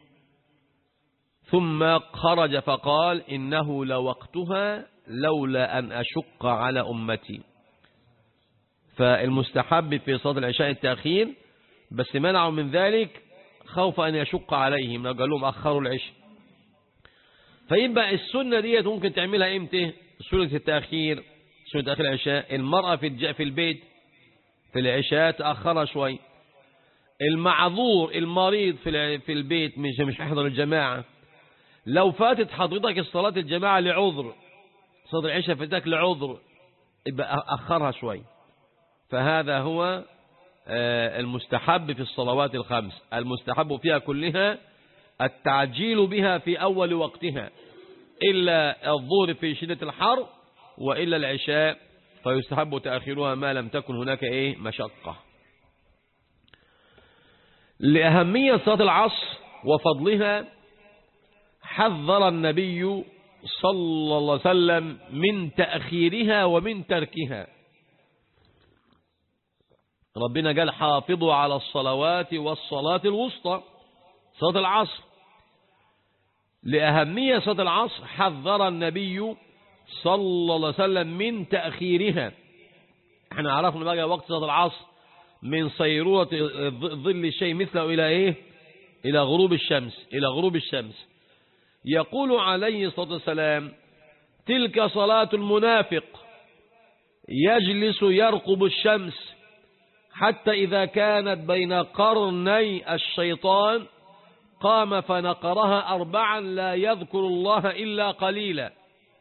ثم خرج فقال إنه لوقتها لولا أن أشق على أمتي فالمستحب في صلاة العشاء التأخير بس منعوا من ذلك خوف أن يشق عليهم لو قال لهم أخروا العشاء فيبقى السنة ديت ممكن تعملها امتى سنة التأخير سنة تأخير العشاء المرأة في في البيت في العشاء تأخرها شوي المعذور المريض في في البيت مش مش يحضر الجماعة لو فاتت حضرتك الصلاة الجماعة لعذر صلاة العشاء فاتك لعذر يبقى أخرها شوي فهذا هو المستحب في الصلوات الخمس المستحب فيها كلها التعجيل بها في أول وقتها إلا الظهر في شدة الحر وإلا العشاء فيستحب تأخيرها ما لم تكن هناك إيه مشقة لأهمية صلاة العصر وفضلها حذر النبي صلى الله عليه وسلم من تأخيرها ومن تركها ربنا قال حافظوا على الصلوات والصلاة الوسطى صلاة العصر لأهمية صلاة العصر حذر النبي صلى الله عليه وسلم من تأخيرها احنا عرفنا بقى وقت صلاة العصر من صيرورة ظل الشيء مثله إلى إيه إلى غروب الشمس إلى غروب الشمس يقول عليه الصلاة والسلام تلك صلاة المنافق يجلس يرقب الشمس حتى إذا كانت بين قرني الشيطان قام فنقرها أربعا لا يذكر الله إلا قليلا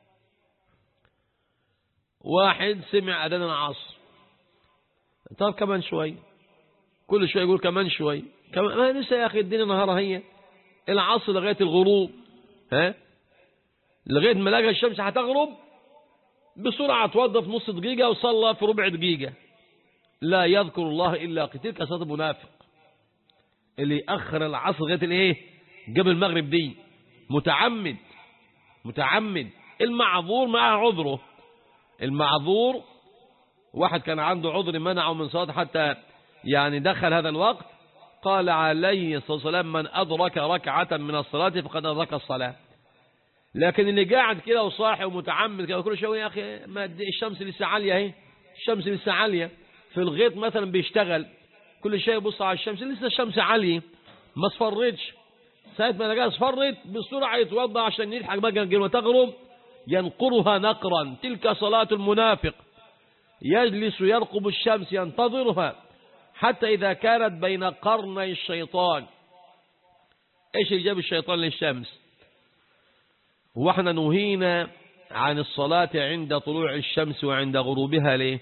واحد سمع أذان العصر طب كمان شوي كل شوي يقول كمان شوي كمان ما لسه يا أخي الدنيا نهارها هي العصر لغاية الغروب ها لغاية ما لقى الشمس هتغرب بسرعة توظف في نص دقيقة وصلى في ربع دقيقة لا يذكر الله إلا تلك صلاة المنافق اللي أخر العصر لغاية الايه قبل المغرب دي متعمد متعمد المعذور مع عذره المعذور واحد كان عنده عذر منعه من صلاة حتى يعني دخل هذا الوقت قال عليه الصلاة والسلام من أدرك ركعة من الصلاة فقد أدرك الصلاة لكن اللي قاعد كده وصاحي ومتعمد كده كل شوية يا أخي ما الشمس لسه عالية اهي الشمس لسه عالية في الغيط مثلا بيشتغل كل شيء يبص على الشمس لسه الشمس عالية ما اصفرتش ساعة ما لقاها اصفرت بسرعة يتوضا عشان يلحق بقى قبل ما تغرب ينقرها نقرا تلك صلاة المنافق يجلس يرقب الشمس ينتظرها حتى إذا كانت بين قرني الشيطان ايش اللي جاب الشيطان للشمس هو احنا نهينا عن الصلاة عند طلوع الشمس وعند غروبها ليه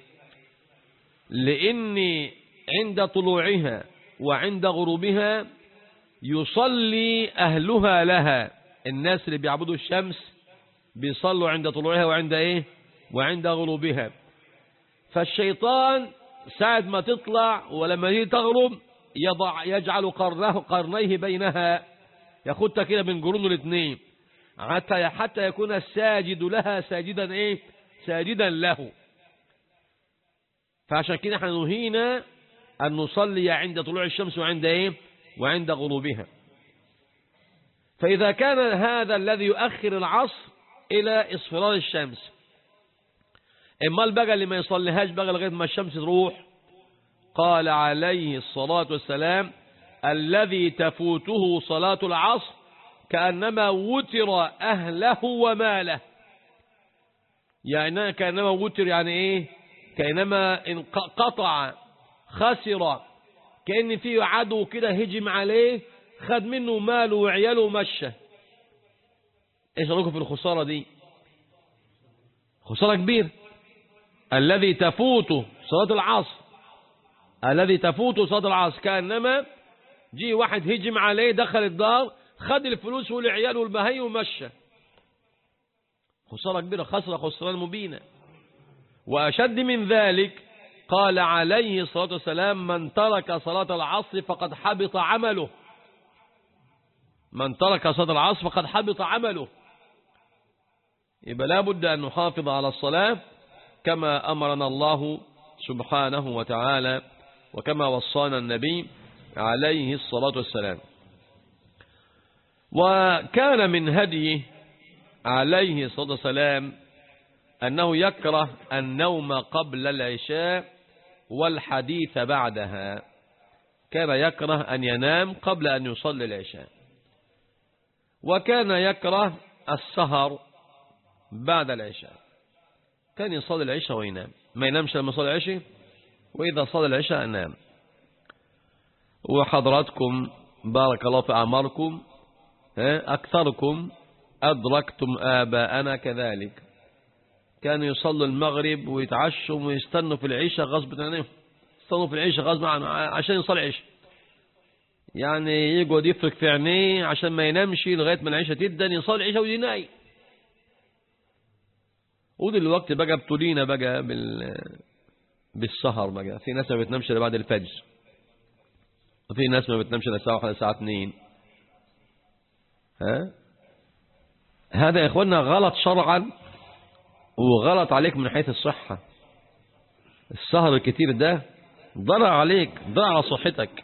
لأن عند طلوعها وعند غروبها يصلي أهلها لها الناس اللي بيعبدوا الشمس بيصلوا عند طلوعها وعند ايه وعند غروبها فالشيطان ساعة ما تطلع ولما هي تغرب يضع يجعل قرنه قرنيه بينها ياخدها كده من قرونه الاثنين حتى حتى يكون الساجد لها ساجدا ايه ساجدا له فعشان كده احنا نهينا ان نصلي عند طلوع الشمس وعند ايه وعند غروبها فاذا كان هذا الذي يؤخر العصر الى اصفرار الشمس اما البقى اللي ما يصليهاش بقى لغايه ما الشمس تروح قال عليه الصلاه والسلام الذي تفوته صلاه العصر كانما وتر اهله وماله يعني كانما وتر يعني ايه كانما انقطع خسر كان في عدو كده هجم عليه خد منه ماله وعياله ومشى ايش رايكم في الخساره دي خساره كبيره الذي تفوت صلاة العصر الذي تفوت صلاة العصر كأنما جي واحد هجم عليه دخل الدار خد الفلوس والعيال والبهي ومشى خسارة كبيرة خسرة خسران مبينة وأشد من ذلك قال عليه الصلاة والسلام من ترك صلاة العصر فقد حبط عمله من ترك صلاة العصر فقد حبط عمله يبقى لابد أن نحافظ على الصلاة كما أمرنا الله سبحانه وتعالى وكما وصانا النبي عليه الصلاة والسلام وكان من هديه عليه الصلاة والسلام أنه يكره النوم قبل العشاء والحديث بعدها كان يكره أن ينام قبل أن يصلي العشاء وكان يكره السهر بعد العشاء كان يصلي العشاء وينام ما ينامش لما يصلي العشاء وإذا صلى العشاء نام وحضراتكم بارك الله في أعماركم أكثركم أدركتم آباءنا كذلك كانوا يصلوا المغرب ويتعشوا ويستنوا في العشاء غصب عنهم يستنوا في العشاء غصب عنهم عشان يصلي العشاء يعني يقعد يفرك في عينيه عشان ما ينامش لغاية ما العشاء تبدا يصلي العشاء وينام ودلوقتي بقى ابتلينا بقى بال بالسهر بقى في ناس ما بتنامش الا بعد الفجر وفي ناس ما بتنامش الا الساعه 1 الساعه 2 ها هذا يا اخوانا غلط شرعا وغلط عليك من حيث الصحة السهر الكتير ده ضرر عليك ضرر على صحتك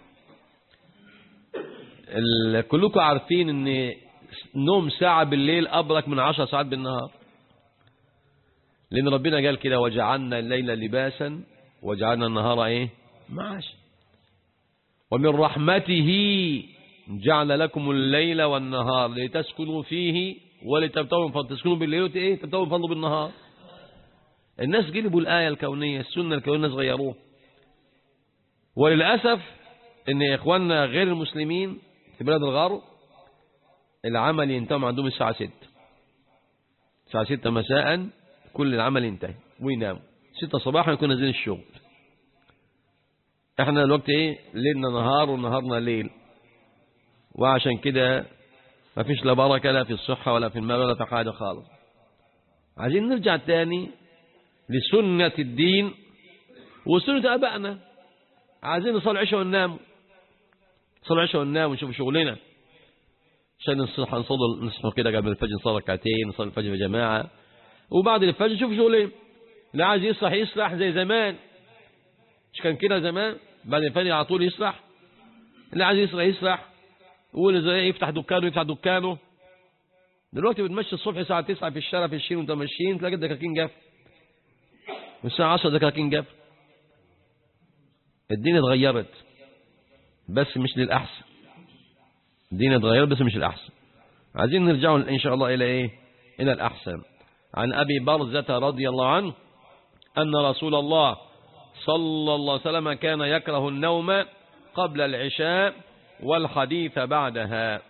كلكم عارفين ان نوم ساعة بالليل أبرك من عشر ساعات بالنهار لأن ربنا قال كده وجعلنا الليل لباسا وجعلنا النهار ايه معاش ومن رحمته جعل لكم الليل والنهار لتسكنوا فيه ولتبتغوا من فضل تسكنوا بالليل ايه تبتغوا من فضله بالنهار الناس جلبوا الآية الكونية السنة الكونية الناس غيروها وللأسف ان يا اخواننا غير المسلمين في بلاد الغرب العمل ينتهي عندهم الساعة 6 الساعة 6 مساء كل العمل ينتهي ويناموا 6 صباحا يكون نازلين الشغل احنا الوقت ايه ليلنا نهار ونهارنا ليل وعشان كده ما فيش لا بركة لا في الصحة ولا في المال ولا في حاجة خالص عايزين نرجع تاني لسنة الدين وسنة أبائنا عايزين نصلي العشاء وننام نصلي العشاء وننام ونشوف شغلنا عشان نصحى نصلي نصحى كده قبل الفجر نصلي ركعتين نصلي الفجر يا جماعة وبعد الفجر نشوف شغلنا اللي عايز يصلح يصلح زي زمان مش كان كده زمان بعد الفجر على طول يصلح اللي عايز يصلح يصلح يقول زي يفتح دكانه يفتح دكانه دلوقتي بتمشي الصبح الساعة 9 في الشارع في الشين وانت ماشيين تلاقي الدكاكين جاف والساعة 10 دكاكين جاف الدنيا اتغيرت بس مش للأحسن الدنيا اتغيرت بس مش للأحسن عايزين نرجع إن شاء الله إلى إيه إلى الأحسن عن أبي برزة رضي الله عنه أن رسول الله صلى الله عليه وسلم كان يكره النوم قبل العشاء والحديث بعدها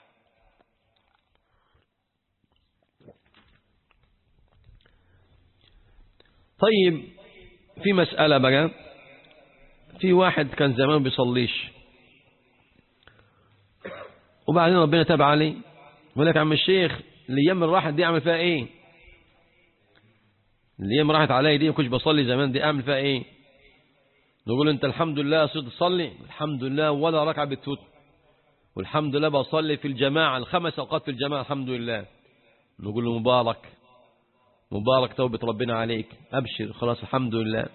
طيب في مسألة بقى في واحد كان زمان بيصليش وبعدين ربنا تاب عليه يقول لك عم الشيخ الايام اللي راحت دي اعمل فيها ايه الايام راحت عليا دي ما كنتش بصلي زمان دي اعمل فيها ايه نقول انت الحمد لله صرت تصلي الحمد لله ولا ركعه بتفوت والحمد لله بصلي في الجماعه الخمس اوقات في الجماعه الحمد لله نقول له مبارك مبارك توبه ربنا عليك ابشر خلاص الحمد لله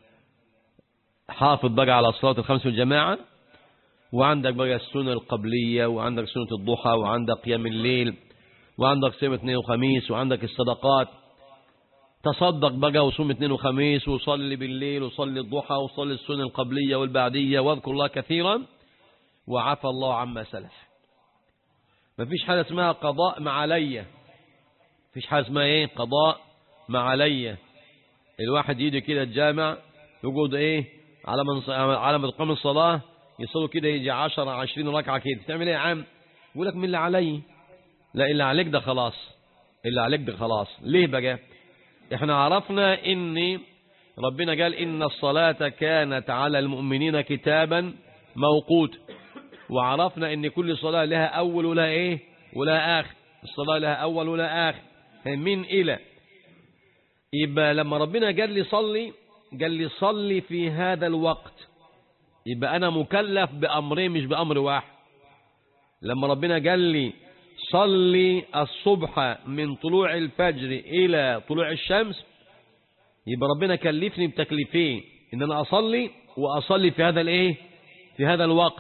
حافظ بقى على الصلاه الخمس في الجماعه وعندك بقى السنة القبلية وعندك سنة الضحى وعندك قيام الليل وعندك صيام اثنين وخميس وعندك الصدقات تصدق بقى وصوم اثنين وخميس وصلي بالليل وصلي الضحى وصلي السنة القبلية والبعدية واذكر الله كثيرا وعفى الله عما سلف مفيش حاجة اسمها قضاء مع عليا مفيش حاجة اسمها ايه قضاء مع عليا الواحد يجي كده الجامع يقعد ايه على من على ما تقام الصلاه يصلوا كده يجي 10 20 ركعه كده تعمل ايه يا عم يقول لك من اللي علي لا اللي عليك ده خلاص اللي عليك ده خلاص ليه بقى احنا عرفنا ان ربنا قال ان الصلاه كانت على المؤمنين كتابا موقوت وعرفنا ان كل صلاه لها اول ولا ايه ولا اخر الصلاه لها اول ولا اخر من الى يبقى لما ربنا قال لي صلي قال لي صلي في هذا الوقت يبقى أنا مكلف بأمرين مش بأمر واحد لما ربنا قال لي صلي الصبح من طلوع الفجر إلى طلوع الشمس يبقى ربنا كلفني بتكليفين إن أنا أصلي وأصلي في هذا الإيه في هذا الوقت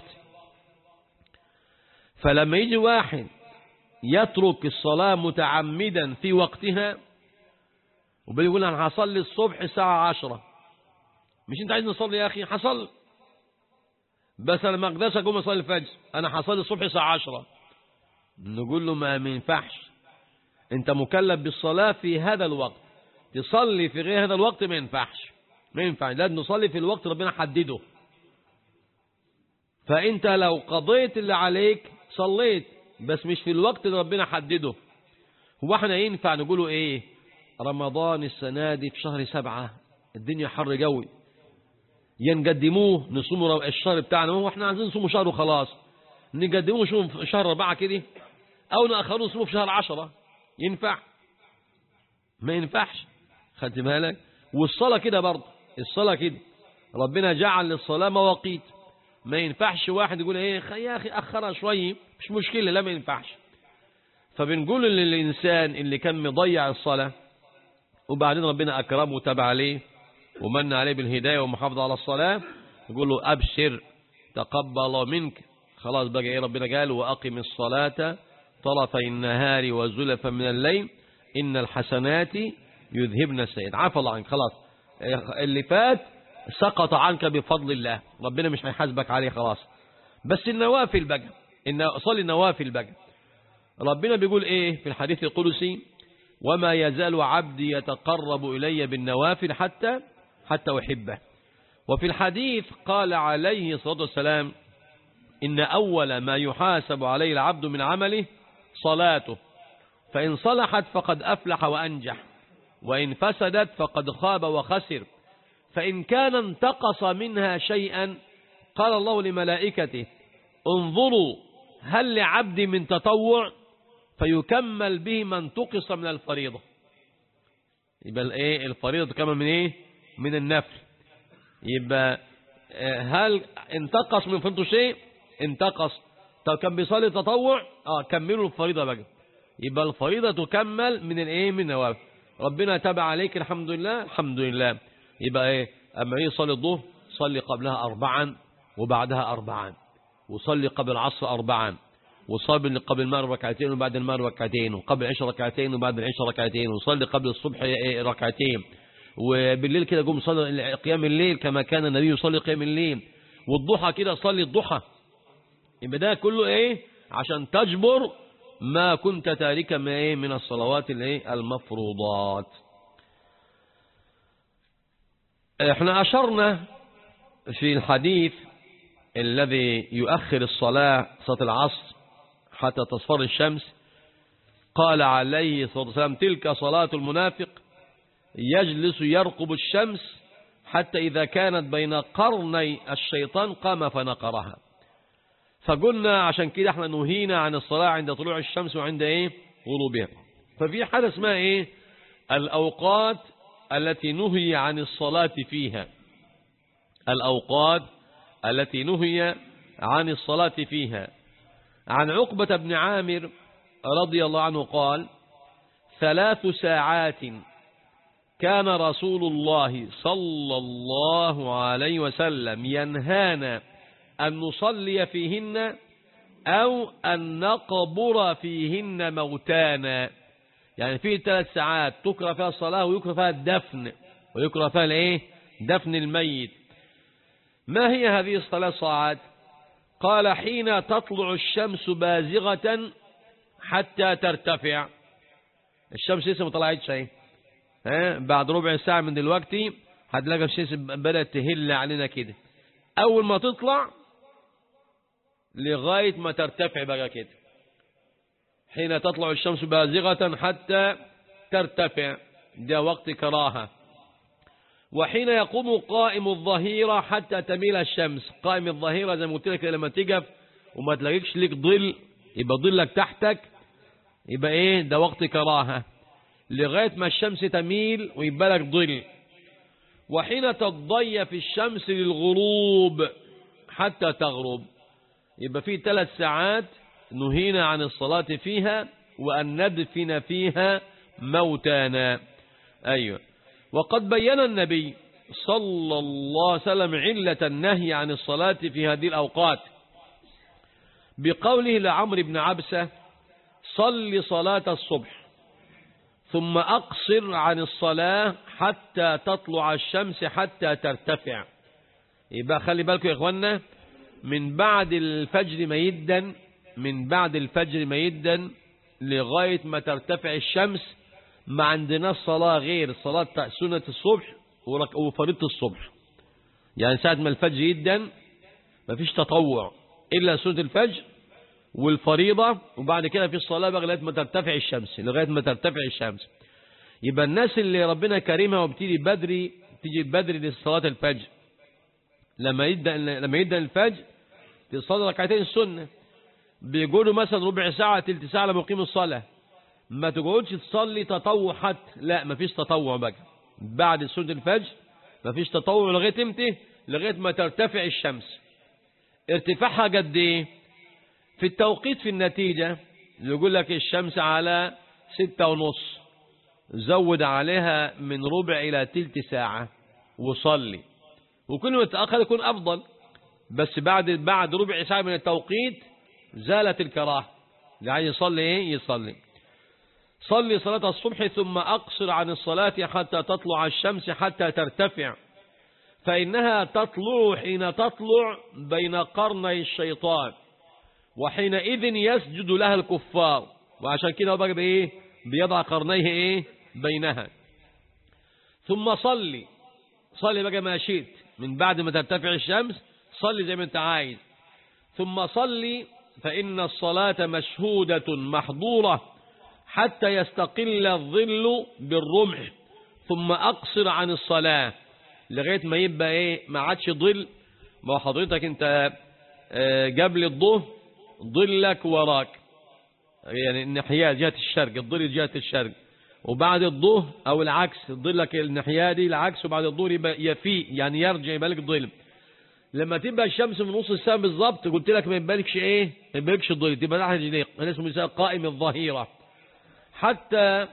فلما يجي واحد يترك الصلاة متعمدا في وقتها وبيقول أنا هصلي الصبح الساعة عشرة مش أنت عايز نصلي يا أخي هصلي بس انا ما اقدرش اقوم اصلي الفجر انا هصلي الصبح الساعه 10 نقول له ما ينفعش انت مكلف بالصلاه في هذا الوقت تصلي في غير هذا الوقت ما ينفعش ما ينفعش لازم نصلي في الوقت ربنا حدده فانت لو قضيت اللي عليك صليت بس مش في الوقت اللي ربنا حدده هو احنا ينفع نقوله ايه رمضان السنه دي في شهر سبعة الدنيا حر قوي يا نقدموه نصوموا الشهر بتاعنا هو احنا عايزين نصوموا شهر وخلاص نقدموه نصوم في شهر أربعة كده أو نأخروه نصوموا في شهر عشرة ينفع ما ينفعش خدت بالك والصلاة كده برضه الصلاة كده ربنا جعل للصلاة مواقيت ما ينفعش واحد يقول ايه يا أخي أخرها شوية مش مشكلة لا ما ينفعش فبنقول للإنسان اللي كان مضيع الصلاة وبعدين ربنا أكرمه وتاب عليه ومن عليه بالهداية ومحافظة على الصلاة يقول له أبشر تقبل منك خلاص بقى إيه ربنا قال وأقم الصلاة طرفي النهار وزلفا من الليل إن الحسنات يذهبن السيئات عفى الله عنك خلاص اللي فات سقط عنك بفضل الله ربنا مش هيحاسبك عليه خلاص بس النوافل بقى إن صلي النوافل بقى ربنا بيقول إيه في الحديث القدسي وما يزال عبدي يتقرب إلي بالنوافل حتى حتى أحبه وفي الحديث قال عليه الصلاة والسلام إن أول ما يحاسب عليه العبد من عمله صلاته فإن صلحت فقد أفلح وأنجح وإن فسدت فقد خاب وخسر فإن كان انتقص منها شيئا قال الله لملائكته انظروا هل لعبد من تطوع فيكمل به ما انتقص من الفريضة يبقى ايه الفريضة تكمل من ايه من النفل يبقى هل انتقص من فريضته شيء انتقص طب كان بيصلي تطوع اه كملوا الفريضة بقى يبقى الفريضة تكمل من الايه من النوافل ربنا تابع عليك الحمد لله الحمد لله يبقى ايه اما يصلي الظهر صلي قبلها اربعا وبعدها اربعا وصلي قبل العصر اربعا وصلي قبل المغرب ركعتين وبعد المغرب ركعتين وقبل العشاء ركعتين وبعد العشاء ركعتين وصلي قبل الصبح ركعتين وبالليل كده قوم صلي قيام الليل كما كان النبي يصلي قيام الليل والضحى كده صلي الضحى يبقى ده كله ايه عشان تجبر ما كنت تاركا من ايه من الصلوات الايه المفروضات احنا اشرنا في الحديث الذي يؤخر الصلاة صلاة العصر حتى تصفر الشمس قال عليه الصلاة والسلام تلك صلاة المنافق يجلس يرقب الشمس حتى إذا كانت بين قرني الشيطان قام فنقرها فقلنا عشان كده احنا نهينا عن الصلاة عند طلوع الشمس وعند ايه غروبها ففي حالة اسمها ايه الأوقات التي نهي عن الصلاة فيها الأوقات التي نهي عن الصلاة فيها عن عقبة بن عامر رضي الله عنه قال ثلاث ساعات كان رسول الله صلى الله عليه وسلم ينهانا أن نصلي فيهن أو أن نقبر فيهن موتانا يعني في ثلاث ساعات تكره فيها الصلاة ويكره فيها الدفن ويكره فيها الايه دفن الميت ما هي هذه الصلاة ساعات قال حين تطلع الشمس بازغة حتى ترتفع الشمس لسه ما طلعتش اهي ها بعد ربع ساعة من دلوقتي هتلاقي الشمس بدأت تهل علينا كده أول ما تطلع لغاية ما ترتفع بقى كده حين تطلع الشمس بازغة حتى ترتفع ده وقت كراهة وحين يقوم قائم الظهيرة حتى تميل الشمس قائم الظهيرة زي ما قلت لك لما تقف وما تلاقيش لك ظل يبقى ظلك تحتك يبقى ايه ده وقت كراهة لغاية ما الشمس تميل ويبقى لك ظل وحين تضيف الشمس للغروب حتى تغرب يبقى في ثلاث ساعات نهينا عن الصلاة فيها وأن ندفن فيها موتانا أيوة وقد بين النبي صلى الله عليه وسلم علة النهي عن الصلاة في هذه الأوقات بقوله لعمر بن عبسة صل صلاة الصبح ثم أقصر عن الصلاة حتى تطلع الشمس حتى ترتفع يبقى خلي بالكم يا إخوانا من بعد الفجر ميدا من بعد الفجر ميدا لغاية ما ترتفع الشمس ما عندناش صلاة غير صلاة سنة الصبح وفريضة الصبح يعني ساعة ما الفجر يدا ما فيش تطوع إلا سنة الفجر والفريضة وبعد كده في الصلاة بقى لغاية ما ترتفع الشمس لغاية ما ترتفع الشمس يبقى الناس اللي ربنا كريمها وبتيجي بدري تيجي بدري لصلاة الفجر لما يبدأ لما يبدأ الفجر تصلي ركعتين السنة بيقولوا مثلا ربع ساعة تلت ساعة لما يقيم الصلاة ما تقعدش تصلي تطوع حتى لا ما فيش تطوع بقى بعد سنة الفجر ما فيش تطوع لغاية امتى لغاية ما ترتفع الشمس ارتفاعها قد ايه في التوقيت في النتيجة يقول لك الشمس على ستة ونص زود عليها من ربع إلى تلت ساعة وصلي وكل ما تأخر يكون أفضل بس بعد بعد ربع ساعة من التوقيت زالت الكراهة اللي عايز يصلي ايه يصلي صلي صلاة الصبح ثم أقصر عن الصلاة حتى تطلع الشمس حتى ترتفع فإنها تطلع حين تطلع بين قرني الشيطان وحينئذ يسجد لها الكفار وعشان كده بقى بايه بيضع قرنيه ايه بينها ثم صلي صلي بقى ما شئت من بعد ما ترتفع الشمس صلي زي ما انت عايز ثم صلي فإن الصلاة مشهودة محظورة حتى يستقل الظل بالرمح ثم أقصر عن الصلاة لغاية ما يبقى ايه ما عادش ظل ما حضرتك انت قبل الظهر ظلك وراك يعني الناحية جهة الشرق الظل جهة الشرق وبعد الظهر او العكس ظلك الناحية دي العكس وبعد الظهر يبقى يفي يعني يرجع يبقى لك ظل لما تبقى الشمس من نص الساعة بالظبط قلت لك ما يبالكش ايه ما يبالكش الظل تبقى تحت رجليك هذا اسمه مثال قائم الظهيرة حتى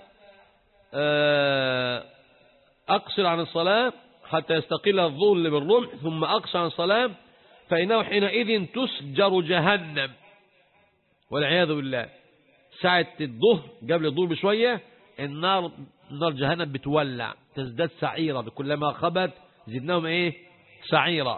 اقصر عن الصلاة حتى يستقل الظل بالرمح ثم اقصر عن الصلاة فإنه حينئذ تسجر جهنم والعياذ بالله ساعة الظهر قبل الظهر بشوية النار نار جهنم بتولع تزداد سعيرة كلما خبت زدناهم ايه سعيرة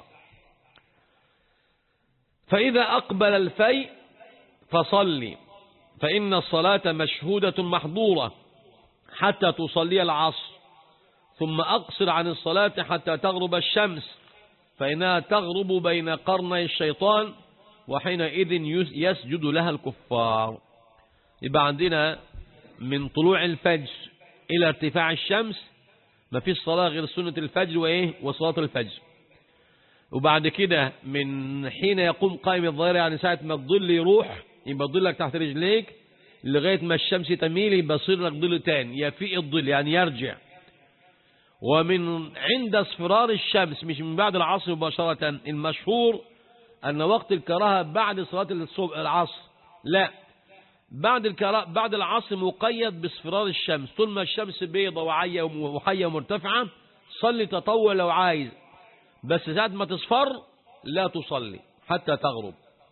فإذا أقبل الفيء فصلي فإن الصلاة مشهودة محظورة حتى تصلي العصر ثم أقصر عن الصلاة حتى تغرب الشمس فإنها تغرب بين قرني الشيطان وحينئذ يسجد لها الكفار يبقى عندنا من طلوع الفجر إلى ارتفاع الشمس ما فيش صلاة غير سنة الفجر وإيه وصلاة الفجر وبعد كده من حين يقوم قائم الظهيرة يعني ساعة ما الظل يروح يبقى ظلك تحت رجليك لغاية ما الشمس تميل يبقى يصير لك ظل تاني يفيء الظل يعني يرجع ومن عند اصفرار الشمس مش من بعد العصر مباشرة المشهور أن وقت الكراهة بعد صلاة الصبح العصر لا بعد الكراهة بعد العصر مقيد باصفرار الشمس طول ما الشمس بيضة وعية وحية ومرتفعة صلي تطوع لو عايز بس ساعة ما تصفر لا تصلي حتى تغرب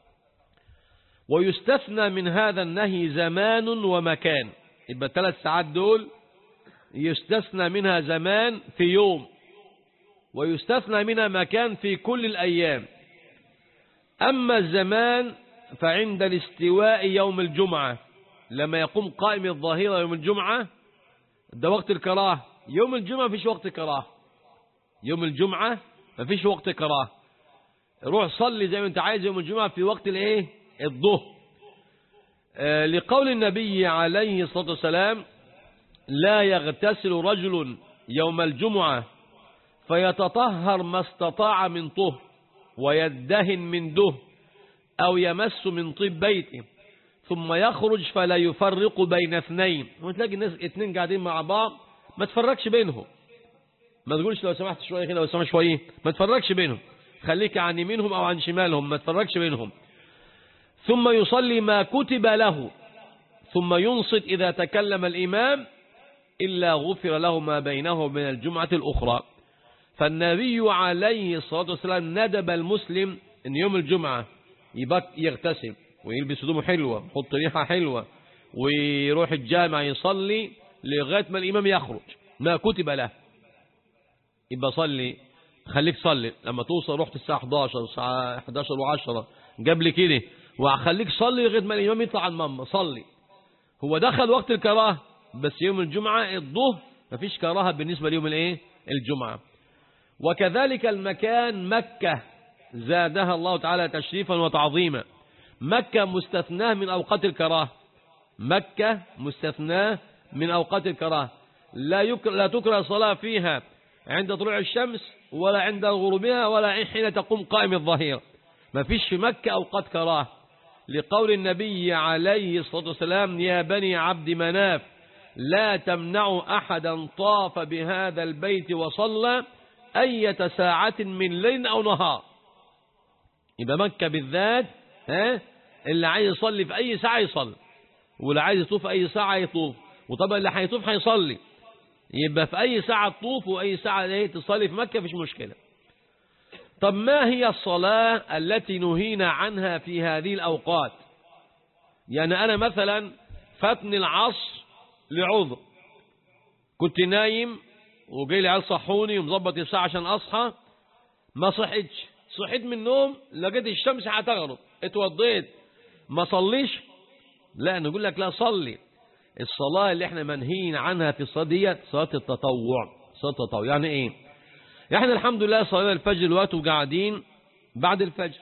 ويستثنى من هذا النهي زمان ومكان يبقى ثلاث ساعات دول يستثنى منها زمان في يوم ويستثنى منها مكان في كل الأيام أما الزمان فعند الاستواء يوم الجمعة لما يقوم قائم الظهيرة يوم الجمعة ده وقت الكراهه يوم الجمعة فيش وقت كراهه يوم الجمعة ما فيش وقت كراهه روح صلي زي ما انت عايز يوم الجمعة في وقت الايه الظهر آه لقول النبي عليه الصلاة والسلام لا يغتسل رجل يوم الجمعة فيتطهر ما استطاع من طهر ويدهن من ده أو يمس من طيب بيته ثم يخرج فلا يفرق بين اثنين وتلاقي الناس اتنين قاعدين مع بعض ما تفرقش بينهم ما تقولش لو سمحت شوية كده لو سمحت شوية ما تفرقش بينهم خليك عن يمينهم أو عن شمالهم ما تفرقش بينهم ثم يصلي ما كتب له ثم ينصت إذا تكلم الإمام إلا غفر له ما بينه وبين الجمعة الأخرى فالنبي عليه الصلاة والسلام ندب المسلم أن يوم الجمعة يبقى يغتسل ويلبس هدومه حلوة يحط ريحة حلوة ويروح الجامع يصلي لغاية ما الإمام يخرج ما كتب له يبقى صلي خليك صلي لما توصل رحت الساعة 11 الساعة 11 و10 قبل كده وخليك صلي لغاية ما الإمام يطلع عن ماما صلي هو دخل وقت الكراهه بس يوم الجمعة الظهر مفيش كراهة بالنسبة ليوم الايه الجمعة وكذلك المكان مكة زادها الله تعالى تشريفا وتعظيما مكة مستثناه من أوقات الكراهه مكة مستثناه من أوقات الكراهه لا يكره لا تكره الصلاة فيها عند طلوع الشمس ولا عند غروبها ولا حين تقوم قائم الظهيرة ما فيش في مكة أوقات كراهه لقول النبي عليه الصلاة والسلام يا بني عبد مناف لا تمنع أحدا طاف بهذا البيت وصلى أية ساعة من ليل أو نهار يبقى مكة بالذات ها اللي عايز يصلي في أي ساعة يصلي واللي عايز يطوف في أي ساعة يطوف وطبعا اللي هيطوف هيصلي يبقى في أي ساعة تطوف وأي ساعة ايه تصلي في مكة مفيش مشكلة طب ما هي الصلاة التي نهينا عنها في هذه الأوقات يعني أنا مثلا فاتني العصر لعذر كنت نايم وجاي لي عيال صحوني ومظبط الساعة عشان أصحى ما صحيتش صحيت من النوم لقيت الشمس هتغرب اتوضيت ما صليش لا نقول لك لا صلي الصلاة اللي احنا منهيين عنها في الصلاة ديت صلاة التطوع صلاة التطوع يعني ايه احنا الحمد لله صلينا الفجر دلوقتي وقاعدين بعد الفجر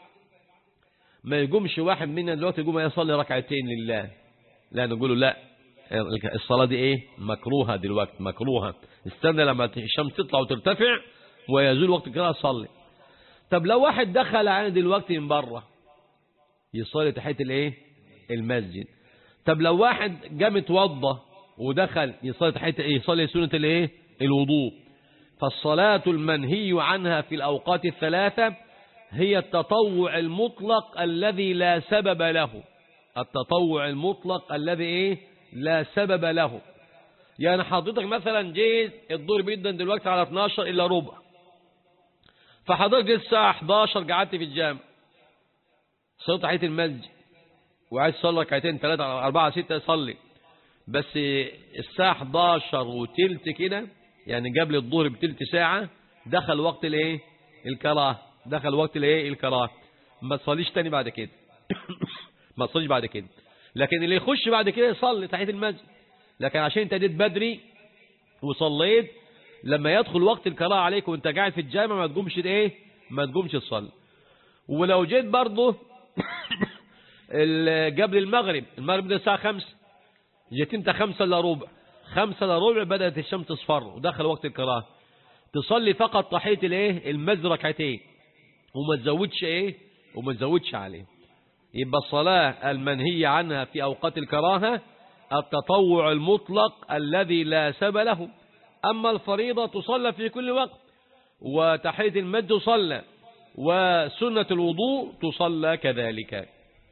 ما يقومش واحد منا دلوقتي يقوم يصلي ركعتين لله لا نقول له لا الصلاة دي ايه مكروهة دلوقتي مكروهة استنى لما الشمس تطلع وترتفع ويزول وقت القراءة صلي طب لو واحد دخل علينا دلوقتي من بره يصلي تحية الايه المسجد طب لو واحد قام اتوضى ودخل يصلي تحية ايه يصلي سنة الايه الوضوء فالصلاة المنهي عنها في الأوقات الثلاثة هي التطوع المطلق الذي لا سبب له التطوع المطلق الذي ايه لا سبب له يعني حضرتك مثلا جيت الدور بيدا دلوقتي على 12 إلا ربع فحضرتك جيت الساعة 11 قعدت في الجامع صليت تحية المسجد وعايز تصلي ركعتين ثلاثة أربعة ستة صلي بس الساعة 11 وتلت كده يعني قبل الظهر بتلت ساعة دخل وقت الايه الكراهه دخل وقت الايه الكراهه ما تصليش تاني بعد كده ما تصليش بعد كده لكن اللي يخش بعد كده يصلي تحية المسجد لكن عشان انت جيت بدري وصليت لما يدخل وقت الكراهه عليك وانت قاعد في الجامع ما تقومش ايه ما تقومش تصلي ولو جيت برضه قبل المغرب المغرب ده الساعه 5 جيت انت 5 الا ربع 5 الا ربع بدات الشمس تصفر ودخل وقت الكراهه تصلي فقط تحيه الايه المسجد ركعتين وما تزودش ايه وما تزودش عليه يبقى الصلاة المنهية عنها في أوقات الكراهة التطوع المطلق الذي لا سبب له أما الفريضة تصلى في كل وقت وتحية المد تصلى وسنة الوضوء تصلى كذلك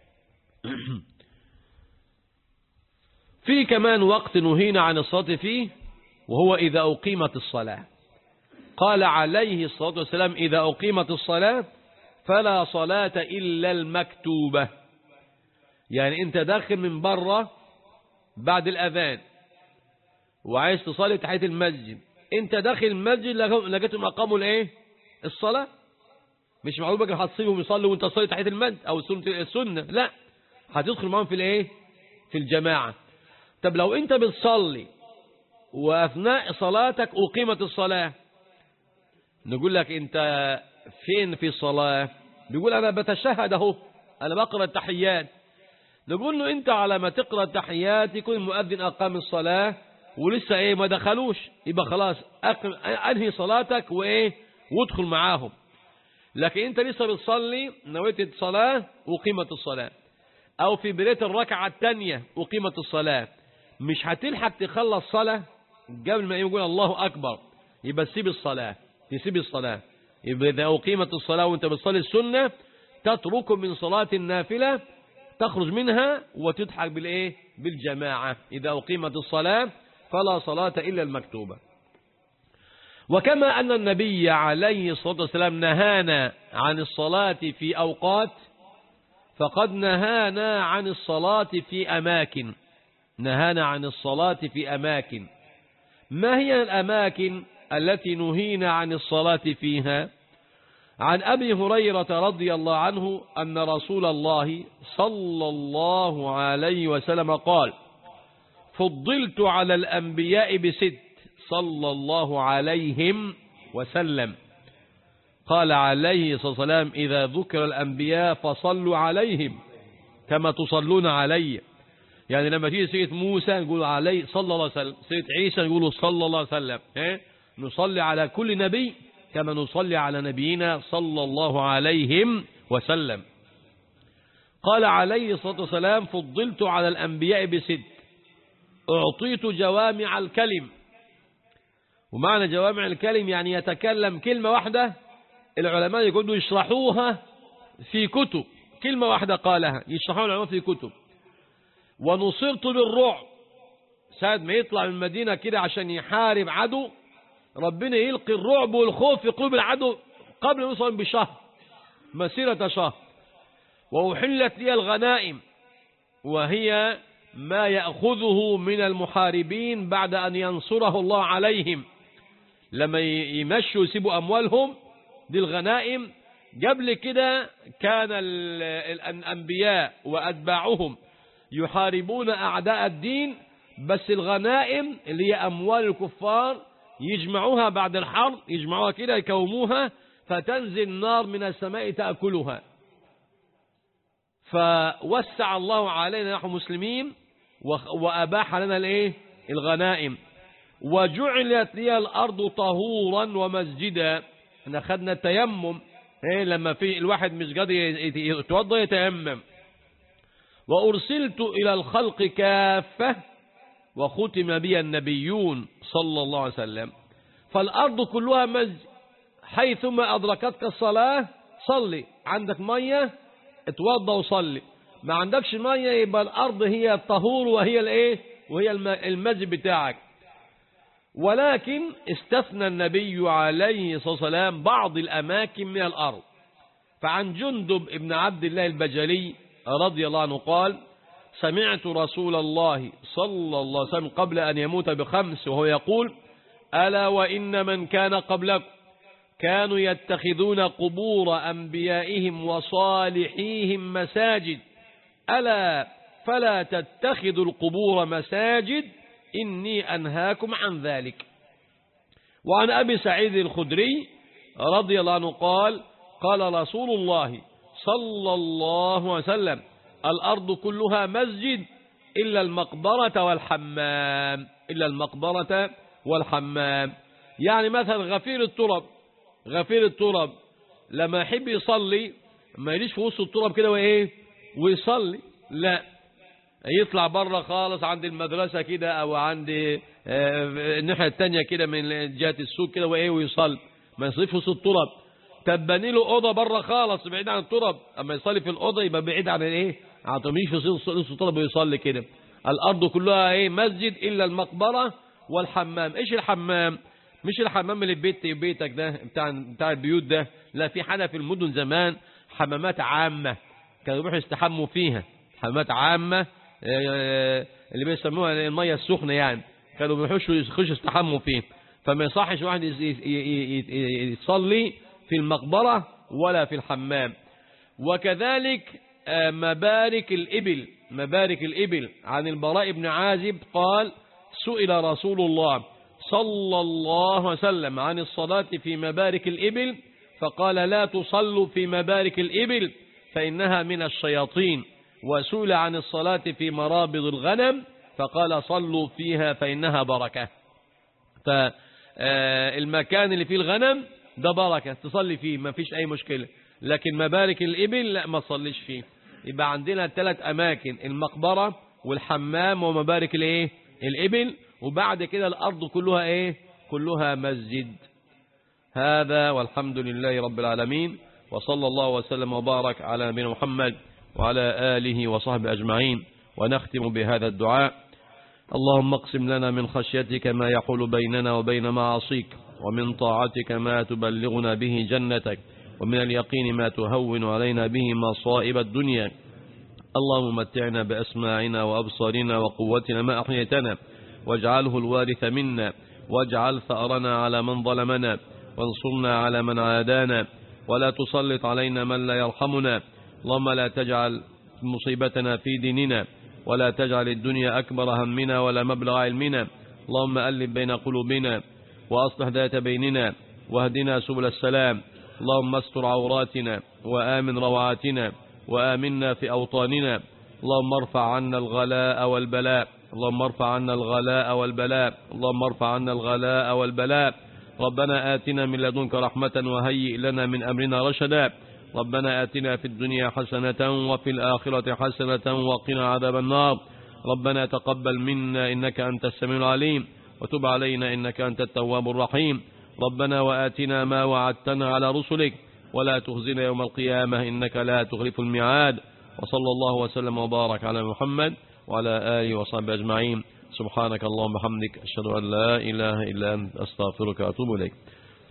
في كمان وقت نهينا عن الصلاة فيه وهو إذا أقيمت الصلاة قال عليه الصلاة والسلام إذا أقيمت الصلاة فلا صلاة إلا المكتوبة يعني أنت داخل من بره بعد الأذان وعايز تصلي تحية المسجد أنت داخل المسجد لقيتهم أقاموا الإيه الصلاة مش معقول بقى هتصيبهم يصلوا وانت تصلي تحية المسجد أو سنة السنة لا هتدخل معاهم في الإيه في الجماعة طب لو أنت بتصلي وأثناء صلاتك أقيمت الصلاة نقول لك أنت فين في الصلاة بيقول أنا بتشهد أهو أنا بقرأ التحيات نقول له أنت على ما تقرأ التحيات يكون المؤذن أقام الصلاة ولسه إيه ما دخلوش يبقى خلاص أقم أنهي صلاتك وإيه وادخل معاهم لكن أنت لسه بتصلي نويت الصلاة وقيمة الصلاة أو في بداية الركعة الثانية وقيمة الصلاة مش هتلحق تخلص صلاة قبل ما يقول الله أكبر يبقى تسيب الصلاة تسيب الصلاة يبقى إذا أقيمت الصلاة وأنت بتصلي السنة تترك من صلاة النافلة تخرج منها وتضحك بالإيه بالجماعة إذا أقيمت الصلاة فلا صلاة إلا المكتوبة وكما أن النبي عليه الصلاة والسلام نهانا عن الصلاة في أوقات فقد نهانا عن الصلاة في أماكن نهانا عن الصلاة في أماكن ما هي الأماكن التي نهينا عن الصلاة فيها عن أبي هريرة رضي الله عنه أن رسول الله صلى الله عليه وسلم قال فضلت على الأنبياء بست صلى الله عليهم وسلم قال عليه الصلاة والسلام إذا ذكر الأنبياء فصلوا عليهم كما تصلون علي يعني لما تيجي سيدة موسى نقول عليه صلى الله عليه وسلم سيدة عيسى نقول صلى الله عليه وسلم إيه؟ نصلي على كل نبي كما نصلي على نبينا صلى الله عليهم وسلم قال عليه الصلاة والسلام فضلت على الأنبياء بست أعطيت جوامع الكلم ومعنى جوامع الكلم يعني يتكلم كلمة واحدة العلماء يقولوا يشرحوها في كتب كلمة واحدة قالها يشرحوها العلماء في كتب ونصرت بالرعب ساعة ما يطلع من المدينة كده عشان يحارب عدو ربنا يلقي الرعب والخوف في قلوب العدو قبل أن يوصل بشهر مسيرة شهر وأحلت لي الغنائم وهي ما يأخذه من المحاربين بعد أن ينصره الله عليهم لما يمشوا يسيبوا أموالهم دي الغنائم قبل كده كان الأنبياء وأتباعهم يحاربون أعداء الدين بس الغنائم اللي هي أموال الكفار يجمعوها بعد الحرب يجمعوها كده يكوموها فتنزل نار من السماء تأكلها فوسع الله علينا نحن مسلمين وأباح لنا الايه الغنائم وجعلت لي الأرض طهورا ومسجدا احنا خدنا التيمم ايه لما في الواحد مش قادر يتوضى يتيمم وأرسلت إلى الخلق كافة وختم بي النبيون صلى الله عليه وسلم فالأرض كلها مسجد حيثما أدركتك الصلاة صلي عندك مية اتوضى وصلي ما عندكش مية يبقى الأرض هي الطهور وهي الايه وهي المسجد بتاعك ولكن استثنى النبي عليه الصلاة والسلام بعض الأماكن من الأرض فعن جندب ابن عبد الله البجلي رضي الله عنه قال سمعت رسول الله صلى الله عليه وسلم قبل أن يموت بخمس وهو يقول ألا وإن من كان قبلكم كانوا يتخذون قبور أنبيائهم وصالحيهم مساجد ألا فلا تتخذوا القبور مساجد إني أنهاكم عن ذلك وعن أبي سعيد الخدري رضي الله عنه قال قال رسول الله صلى الله عليه وسلم الأرض كلها مسجد إلا المقبرة والحمام إلا المقبرة والحمام يعني مثلا غفير التراب غفير التراب لما يحب يصلي ما يليش في وسط التراب كده وإيه ويصلي لا يطلع بره خالص عند المدرسة كده او عند آه، الناحية التانية كده من جهة السوق كده وايه ويصلي ما يصليش في وسط التراب طب بني له اوضه بره خالص بعيد عن التراب اما يصلي في الاوضه يبقى بعيد عن الايه عن مش في وسط التراب ويصلي كده الارض كلها ايه مسجد الا المقبره والحمام ايش الحمام مش الحمام اللي في بيت بيتك ده بتاع بتاع البيوت ده لا في حاجه في المدن زمان حمامات عامه كانوا يروحوا يستحموا فيها حمامات عامه آه، اللي بيسموها الميه السخنه يعني كانوا بيخشوا يخشوا يستحموا فيه فما يصحش واحد يس- ي- ي- ي- يصلي في المقبرة ولا في الحمام وكذلك آه، مبارك الإبل مبارك الإبل عن البراء بن عازب قال سئل رسول الله صلى الله عليه وسلم عن الصلاة في مبارك الإبل فقال لا تصلوا في مبارك الإبل فإنها من الشياطين وسئل عن الصلاة في مرابض الغنم فقال صلوا فيها فإنها بركة فالمكان اللي فيه الغنم ده بركة تصلي فيه ما فيش أي مشكلة لكن مبارك الإبل لا ما تصليش فيه يبقى عندنا ثلاث أماكن المقبرة والحمام ومبارك الإيه الإبل وبعد كده الأرض كلها إيه كلها مسجد هذا والحمد لله رب العالمين وصلى الله وسلم وبارك على نبينا محمد وعلى آله وصحبه أجمعين ونختم بهذا الدعاء اللهم اقسم لنا من خشيتك ما يحول بيننا وبين معاصيك ومن طاعتك ما تبلغنا به جنتك ومن اليقين ما تهون علينا به مصائب الدنيا اللهم متعنا بأسماعنا وأبصارنا وقوتنا ما أحييتنا واجعله الوارث منا واجعل ثأرنا على من ظلمنا وانصرنا على من عادانا ولا تسلط علينا من لا يرحمنا اللهم لا تجعل مصيبتنا في ديننا ولا تجعل الدنيا أكبر همنا ولا مبلغ علمنا اللهم ألف بين قلوبنا وأصلح ذات بيننا واهدنا سبل السلام اللهم استر عوراتنا وآمن روعاتنا وآمنا في أوطاننا اللهم ارفع عنا الغلاء والبلاء اللهم ارفع عنا الغلاء والبلاء اللهم ارفع عنا الغلاء والبلاء ربنا آتنا من لدنك رحمة وهيئ لنا من أمرنا رشدا ربنا آتنا في الدنيا حسنة وفي الآخرة حسنة وقنا عذاب النار ربنا تقبل منا إنك أنت السميع العليم وتب علينا إنك أنت التواب الرحيم ربنا وآتنا ما وعدتنا على رسلك ولا تخزنا يوم القيامة إنك لا تخلف الميعاد وصلى الله وسلم وبارك على محمد وعلى آله وصحبه أجمعين سبحانك اللهم وبحمدك أشهد أن لا إله إلا أنت أستغفرك وأتوب إليك